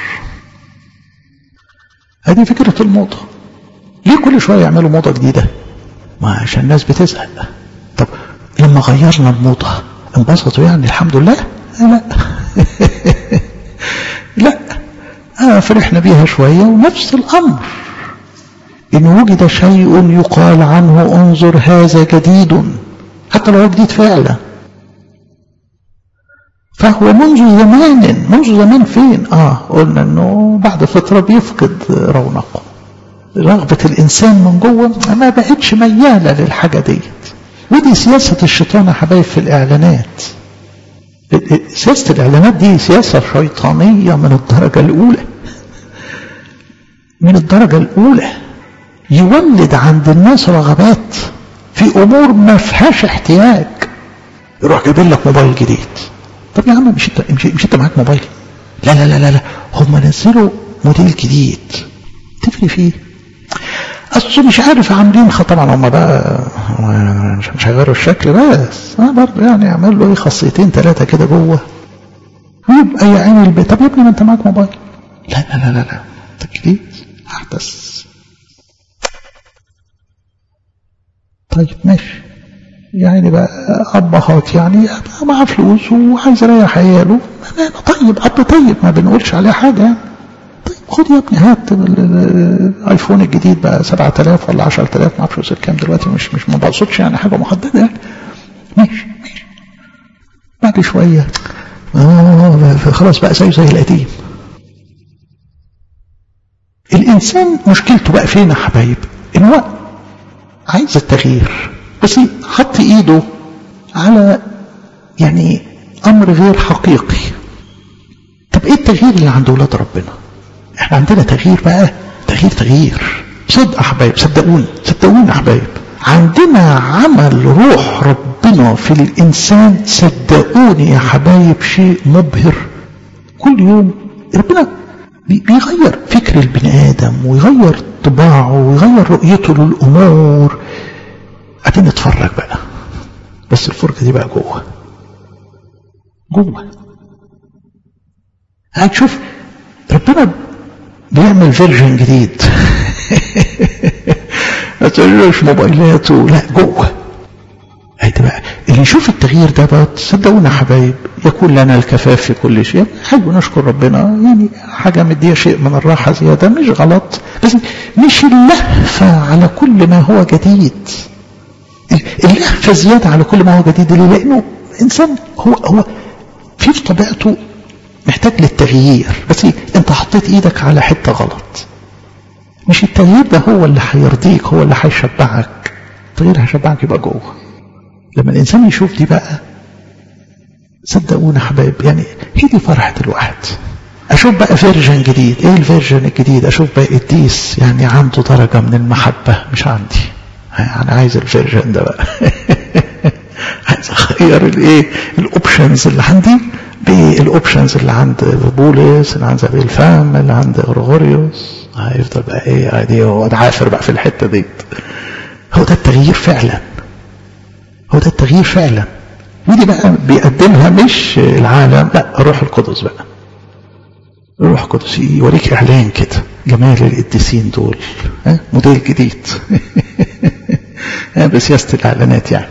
S1: هذه فكرة الموضة ليه كل شوية يعملوا موضة جديدة؟ ما عشان الناس بتزهق طب لما غيرنا الموضة انبسطوا يعني الحمد لله؟ لا لا آه فرحنا بيها شوية ونفس الأمر إن وجد شيء يقال عنه انظر هذا جديد حتى لو هو جديد فعلا فهو منذ زمان منذ زمان فين اه قلنا انه بعد فترة بيفقد رونقه رغبة الانسان من جوه ما بقتش ميالة للحاجة ديت ودي سياسة الشيطان يا حبايب في الاعلانات سياسة الاعلانات دي سياسة شيطانية من الدرجة الاولى من الدرجة الاولى يولد عند الناس رغبات في امور ما فيهاش احتياج يروح جايب لك موبايل جديد طب يا عم مش انت مش, مش انت معاك موبايل لا لا لا لا لا هم نزلوا موديل جديد تفرق فيه اصل مش عارف عاملين طبعا هم بقى مش, مش هيغيروا الشكل بس انا برضه يعني اعمل له ايه خاصيتين ثلاثه كده جوه ويبقى يا عيني البيت طب يا ابني ما انت معاك موبايل لا لا لا لا لا تكليف احدث طيب ماشي يعني بقى ابهات يعني معاه فلوس وعايز يريح عياله طيب اب طيب ما بنقولش عليه حاجه يعني طيب خد يا ابني هات الايفون الجديد بقى 7000 ولا 10000 ما اعرفش وصل كام دلوقتي مش مش ما بقصدش يعني حاجه محدده يعني ماشي ماشي بعد شويه آه خلاص بقى زيه زي القديم الانسان مشكلته بقى فين يا حبايب ان هو عايز التغيير بس حط ايده على يعني امر غير حقيقي طب ايه التغيير اللي عند ولاد ربنا احنا عندنا تغيير بقى تغيير تغيير صدق حبايب صدقوني صدقوني حبايب عندنا عمل روح ربنا في الانسان صدقوني يا حبايب شيء مبهر كل يوم ربنا بيغير فكر البني ادم ويغير طباعه ويغير رؤيته للامور قاعدين نتفرج بقى بس الفرجه دي بقى جوه جوه هتشوف ربنا بيعمل فيرجن جديد ما تقولوش موبايلاته لا جوه هيدا بقى اللي يشوف التغيير ده بقى صدقونا حبايب يكون لنا الكفاف في كل شيء حلو نشكر ربنا يعني حاجة مدية شيء من الراحة زيادة مش غلط بس مش اللهفة على كل ما هو جديد اللهفة زيادة على كل ما هو جديد ليه؟ لأنه إنسان هو هو في في طبيعته محتاج للتغيير بس أنت حطيت إيدك على حتة غلط مش التغيير ده هو اللي هيرضيك هو اللي هيشبعك التغيير هيشبعك يبقى جوه لما الإنسان يشوف دي بقى صدقونا حبايب يعني هي دي فرحة الواحد أشوف بقى فيرجن جديد إيه الفيرجن الجديد أشوف بقى قديس يعني عنده درجة من المحبة مش عندي أنا عايز الفيرجن ده بقى عايز أغير الإيه الأوبشنز اللي عندي بالاوبشنز اللي عند بولس اللي عند زبيل الفم اللي عند غرغوريوس هيفضل بقى ايه عادي هو عافر بقى في الحته دي هو ده التغيير فعلا هو ده التغيير فعلا ودي بقى بيقدمها مش العالم لا الروح القدس بقى الروح القدس يوريك اعلان كده جمال القديسين دول ها موديل جديد بسياسه الاعلانات يعني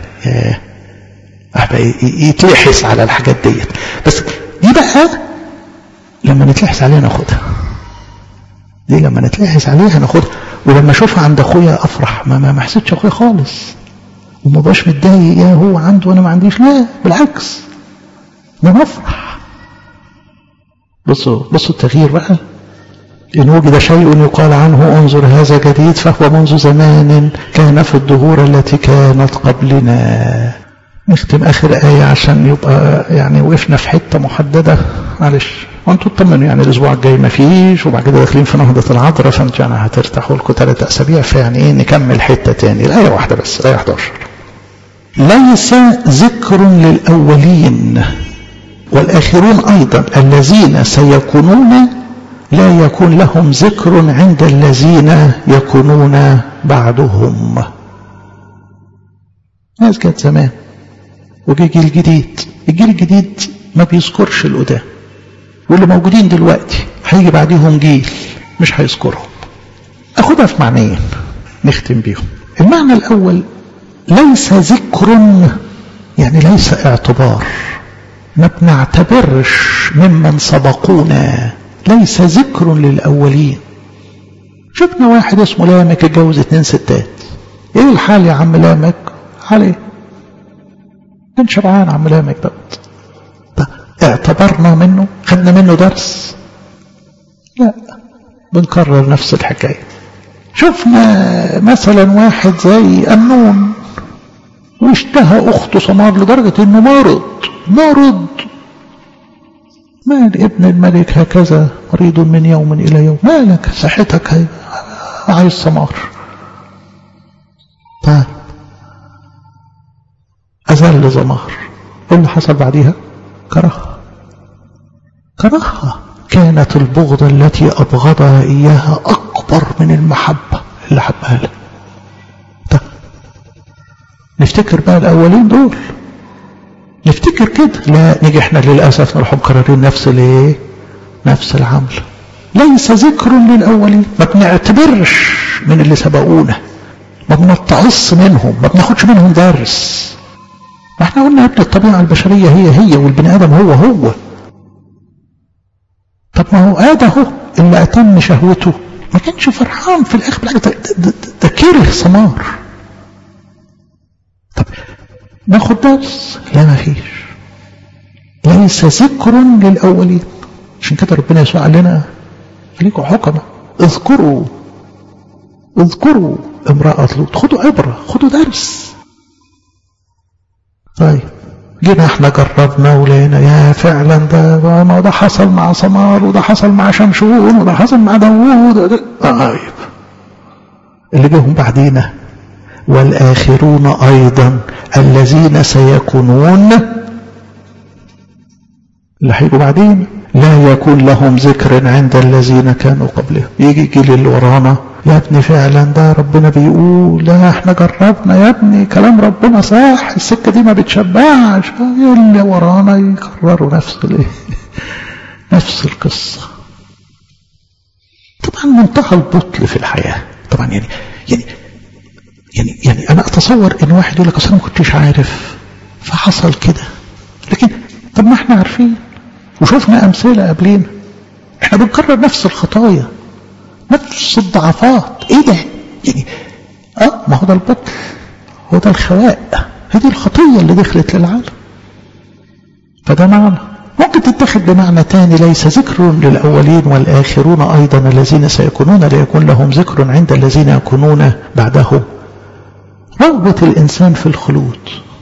S1: يتلحس على الحاجات ديت بس دي بقى لما نتلحس عليها ناخدها دي لما نتلحس عليها ناخدها ولما اشوفها عند اخويا افرح ما ما حسيتش اخويا خالص وما بقاش متضايق يا هو عنده وانا ما عنديش لا بالعكس ده بفرح بصوا بصوا التغيير بقى إن وجد شيء يقال عنه انظر هذا جديد فهو منذ زمان كان في الدهور التي كانت قبلنا نختم آخر آية عشان يبقى يعني وقفنا في حتة محددة معلش وانتوا اطمنوا يعني الأسبوع الجاي ما فيش وبعد كده داخلين في نهضة العذراء فانتوا يعني هترتاحوا لكم ثلاث أسابيع فيعني إيه نكمل حتة تاني الآية واحدة بس الآية 11 ليس ذكر للأولين والآخرون أيضا الذين سيكونون لا يكون لهم ذكر عند الذين يكونون بعدهم ناس كانت زمان وجي جيل جديد الجيل الجديد ما بيذكرش القدام واللي موجودين دلوقتي هيجي بعديهم جيل مش هيذكرهم اخدها في معنيين نختم بيهم المعنى الاول ليس ذكر يعني ليس اعتبار ما بنعتبرش ممن سبقونا ليس ذكر للاولين شفنا واحد اسمه لامك اتجوز اتنين ستات ايه الحال يا عم لامك عليه كان شبعان عم لامك دوت اعتبرنا منه خدنا منه درس لا بنكرر نفس الحكاية شفنا مثلا واحد زي أمنون واشتهى أخته سمار لدرجة إنه مرض مرض مال ابن الملك هكذا مريض من يوم إلى يوم مالك صحتك عايز سمار طيب أزل زمار إيه اللي حصل بعديها كرهها كرهها كانت البغضة التي أبغضها إياها أكبر من المحبة اللي حبها لها طيب نفتكر بقى الأولين دول نفتكر كده لا نيجي احنا للأسف نروح مكررين نفس الايه نفس العمل ليس ذكر للأولين ما بنعتبرش من اللي سبقونا ما بنتعص منهم ما بناخدش منهم درس ما احنا قلنا يا ابني الطبيعة البشرية هي هي والبني آدم هو هو طب ما هو آدم اهو اللي أتم شهوته ما كانش فرحان في الآخر بالعكس ده, ده, ده كره ثمار طب ناخد درس لا ما فيش ليس ذكر للأولين عشان كده ربنا يسوع قال لنا خليكم حكمة اذكروا اذكروا امرأة لوط خدوا عبرة خدوا درس طيب جينا احنا جربنا ولقينا يا فعلا ده ما ده حصل مع سمار وده حصل مع شمشون وده حصل مع داوود طيب اللي جاهم بعدينا والآخرون أيضا الذين سيكونون اللي هيجوا بعدين لا يكون لهم ذكر عند الذين كانوا قبلهم يجي الجيل اللي ورانا يا ابني فعلا ده ربنا بيقول لا احنا جربنا يا ابني كلام ربنا صح السكة دي ما بتشبعش اللي ورانا يكرروا نفس الايه نفس القصة طبعا منتهى البطل في الحياة طبعا يعني يعني يعني يعني انا اتصور ان واحد يقول لك اصل انا ما كنتش عارف فحصل كده لكن طب ما احنا عارفين وشفنا امثله قبلينا احنا بنكرر نفس الخطايا نفس الضعفات ايه ده يعني اه ما هو ده البطل هو ده الخواء هذه الخطيه اللي دخلت للعالم فده معنى ممكن تتخذ بمعنى تاني ليس ذكر للأولين والآخرون أيضا الذين سيكونون ليكون لهم ذكر عند الذين يكونون بعدهم رغبة الإنسان في الخلود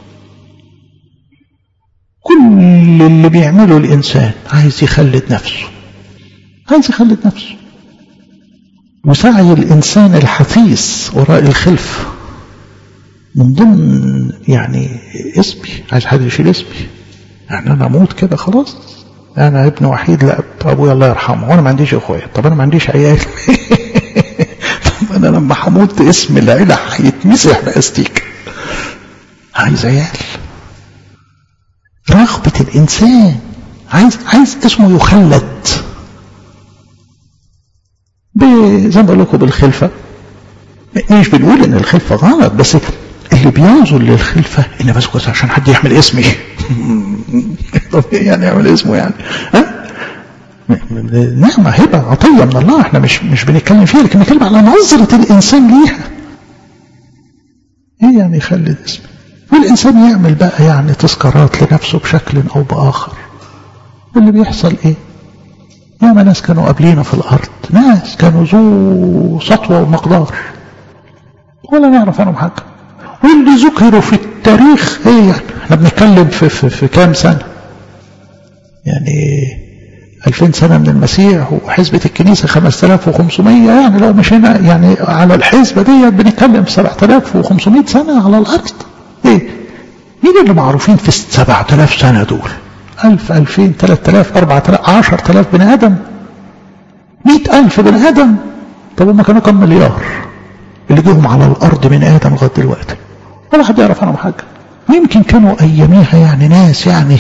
S1: كل اللي بيعمله الإنسان عايز يخلد نفسه عايز يخلد نفسه وسعي الإنسان الحثيث وراء الخلف من ضمن يعني اسمي عايز حد يشيل اسمي يعني أنا أموت كده خلاص أنا ابن وحيد لأب أبويا الله يرحمه وأنا ما عنديش أخويا طب أنا ما عنديش عيال طب أنا لما هموت اسم العيلة هيتمسح بأستيك عايز عيال رغبة الإنسان عايز عايز اسمه يخلد زي ما بقول لكم بالخلفة مش بنقول إن الخلفة غلط بس اللي بينظر للخلفة إن بس كويس عشان حد يحمل اسمي طب إيه يعني يعمل اسمه يعني ها؟ نعمة هبة عطية من الله احنا مش مش بنتكلم فيها لكن بنتكلم على نظرة الإنسان ليها ايه يعني يخلد اسمه والإنسان يعمل بقى يعني تذكارات لنفسه بشكل أو بآخر واللي بيحصل ايه ياما ناس كانوا قبلينا في الأرض ناس كانوا ذو سطوة ومقدار ولا نعرف عنهم حاجة واللي ذكروا في التاريخ ايه يعني احنا بنتكلم في, في, في كام سنة يعني 2000 سنة من المسيح وحزبة الكنيسة 5500 يعني لو مشينا يعني على الحزبة دي بنتكلم في 7500 سنة على الأرض ايه مين اللي معروفين في 7000 سنة دول 1000 2000 3000 4000 10000 بني آدم 100000 بني آدم طب هم كانوا كم مليار اللي جيهم على الأرض من آدم لغاية دلوقتي ولا حد يعرف عنهم حاجة يمكن كانوا أياميها يعني ناس يعني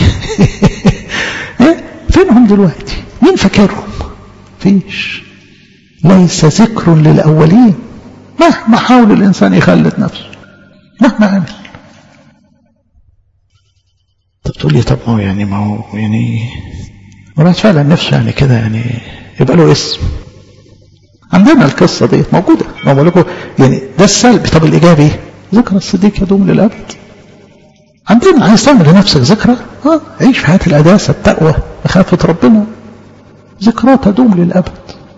S1: فينهم دلوقتي مين فاكرهم فيش ليس ذكر للأولين مهما حاول الإنسان يخلد نفسه مهما عمل طب تقول لي طب ما هو يعني ما هو يعني مرات فعلا نفسه يعني كده يعني يبقى له اسم عندنا القصة دي موجودة ما بقول لكم يعني ده السلبي طب الإيجابي ذكر الصديق يدوم للأبد عندنا عايز تعمل لنفسك ذكرى اه عيش في حياة القداسة التقوى مخافة ربنا ذكرى تدوم للأبد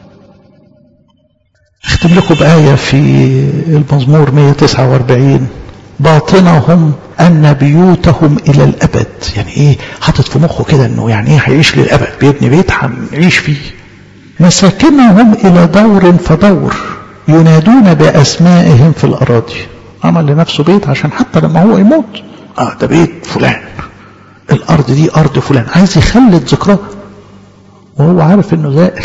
S1: اختم لكم بآية في المزمور 149 باطنهم أن بيوتهم إلى الأبد يعني إيه حاطط في مخه كده إنه يعني إيه هيعيش للأبد بيبني بيت هنعيش فيه مساكنهم إلى دور فدور ينادون بأسمائهم في الأراضي عمل لنفسه بيت عشان حتى لما هو يموت اه ده بيت فلان الارض دي ارض فلان عايز يخلد ذكراه وهو عارف انه زائل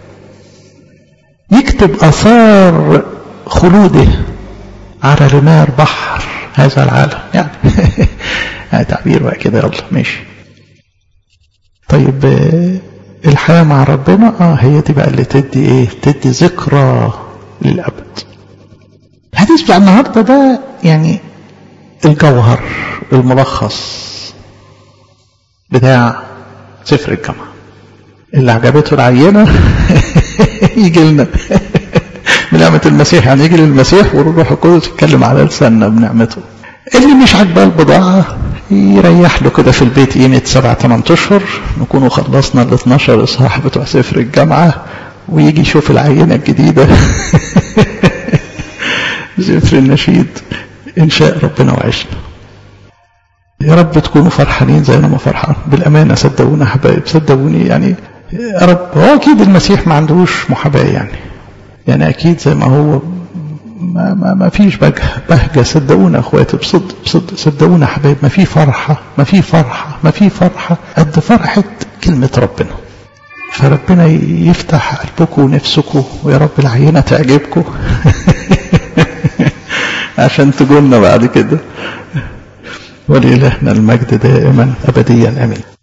S1: يكتب اثار خلوده على رمال بحر هذا العالم يعني تعبير بقى كده يلا ماشي طيب الحياة مع ربنا اه هي دي بقى اللي تدي ايه تدي ذكرى للأبد الحديث بتاع النهارده ده يعني الجوهر الملخص بتاع سفر الجامعة اللي عجبته العينة يجي لنا بنعمة المسيح يعني يجي للمسيح والروح القدس يتكلم على لساننا بنعمته اللي مش عاجباه البضاعة يريح له كده في البيت قيمة سبعة ثمان أشهر نكونوا خلصنا ال 12 إصحاح بتوع سفر الجامعة ويجي يشوف العينة الجديدة سفر النشيد إنشاء ربنا وعشنا يا رب تكونوا فرحانين زي ما فرحان بالأمانة صدقونا حبايب صدقوني يعني يا رب هو أكيد المسيح ما عندهوش محاباة يعني يعني أكيد زي ما هو ما, ما, ما فيش بهجة بهجة صدقونا اخواتي بصدق بصدق صدقونا حبايب ما في فرحة ما في فرحة ما في فرحة قد فرحة كلمة ربنا فربنا يفتح قلبكم ونفسكم ويا رب العينة تعجبكم عشان تقولنا بعد كده ولإلهنا المجد دائما أبديا أمين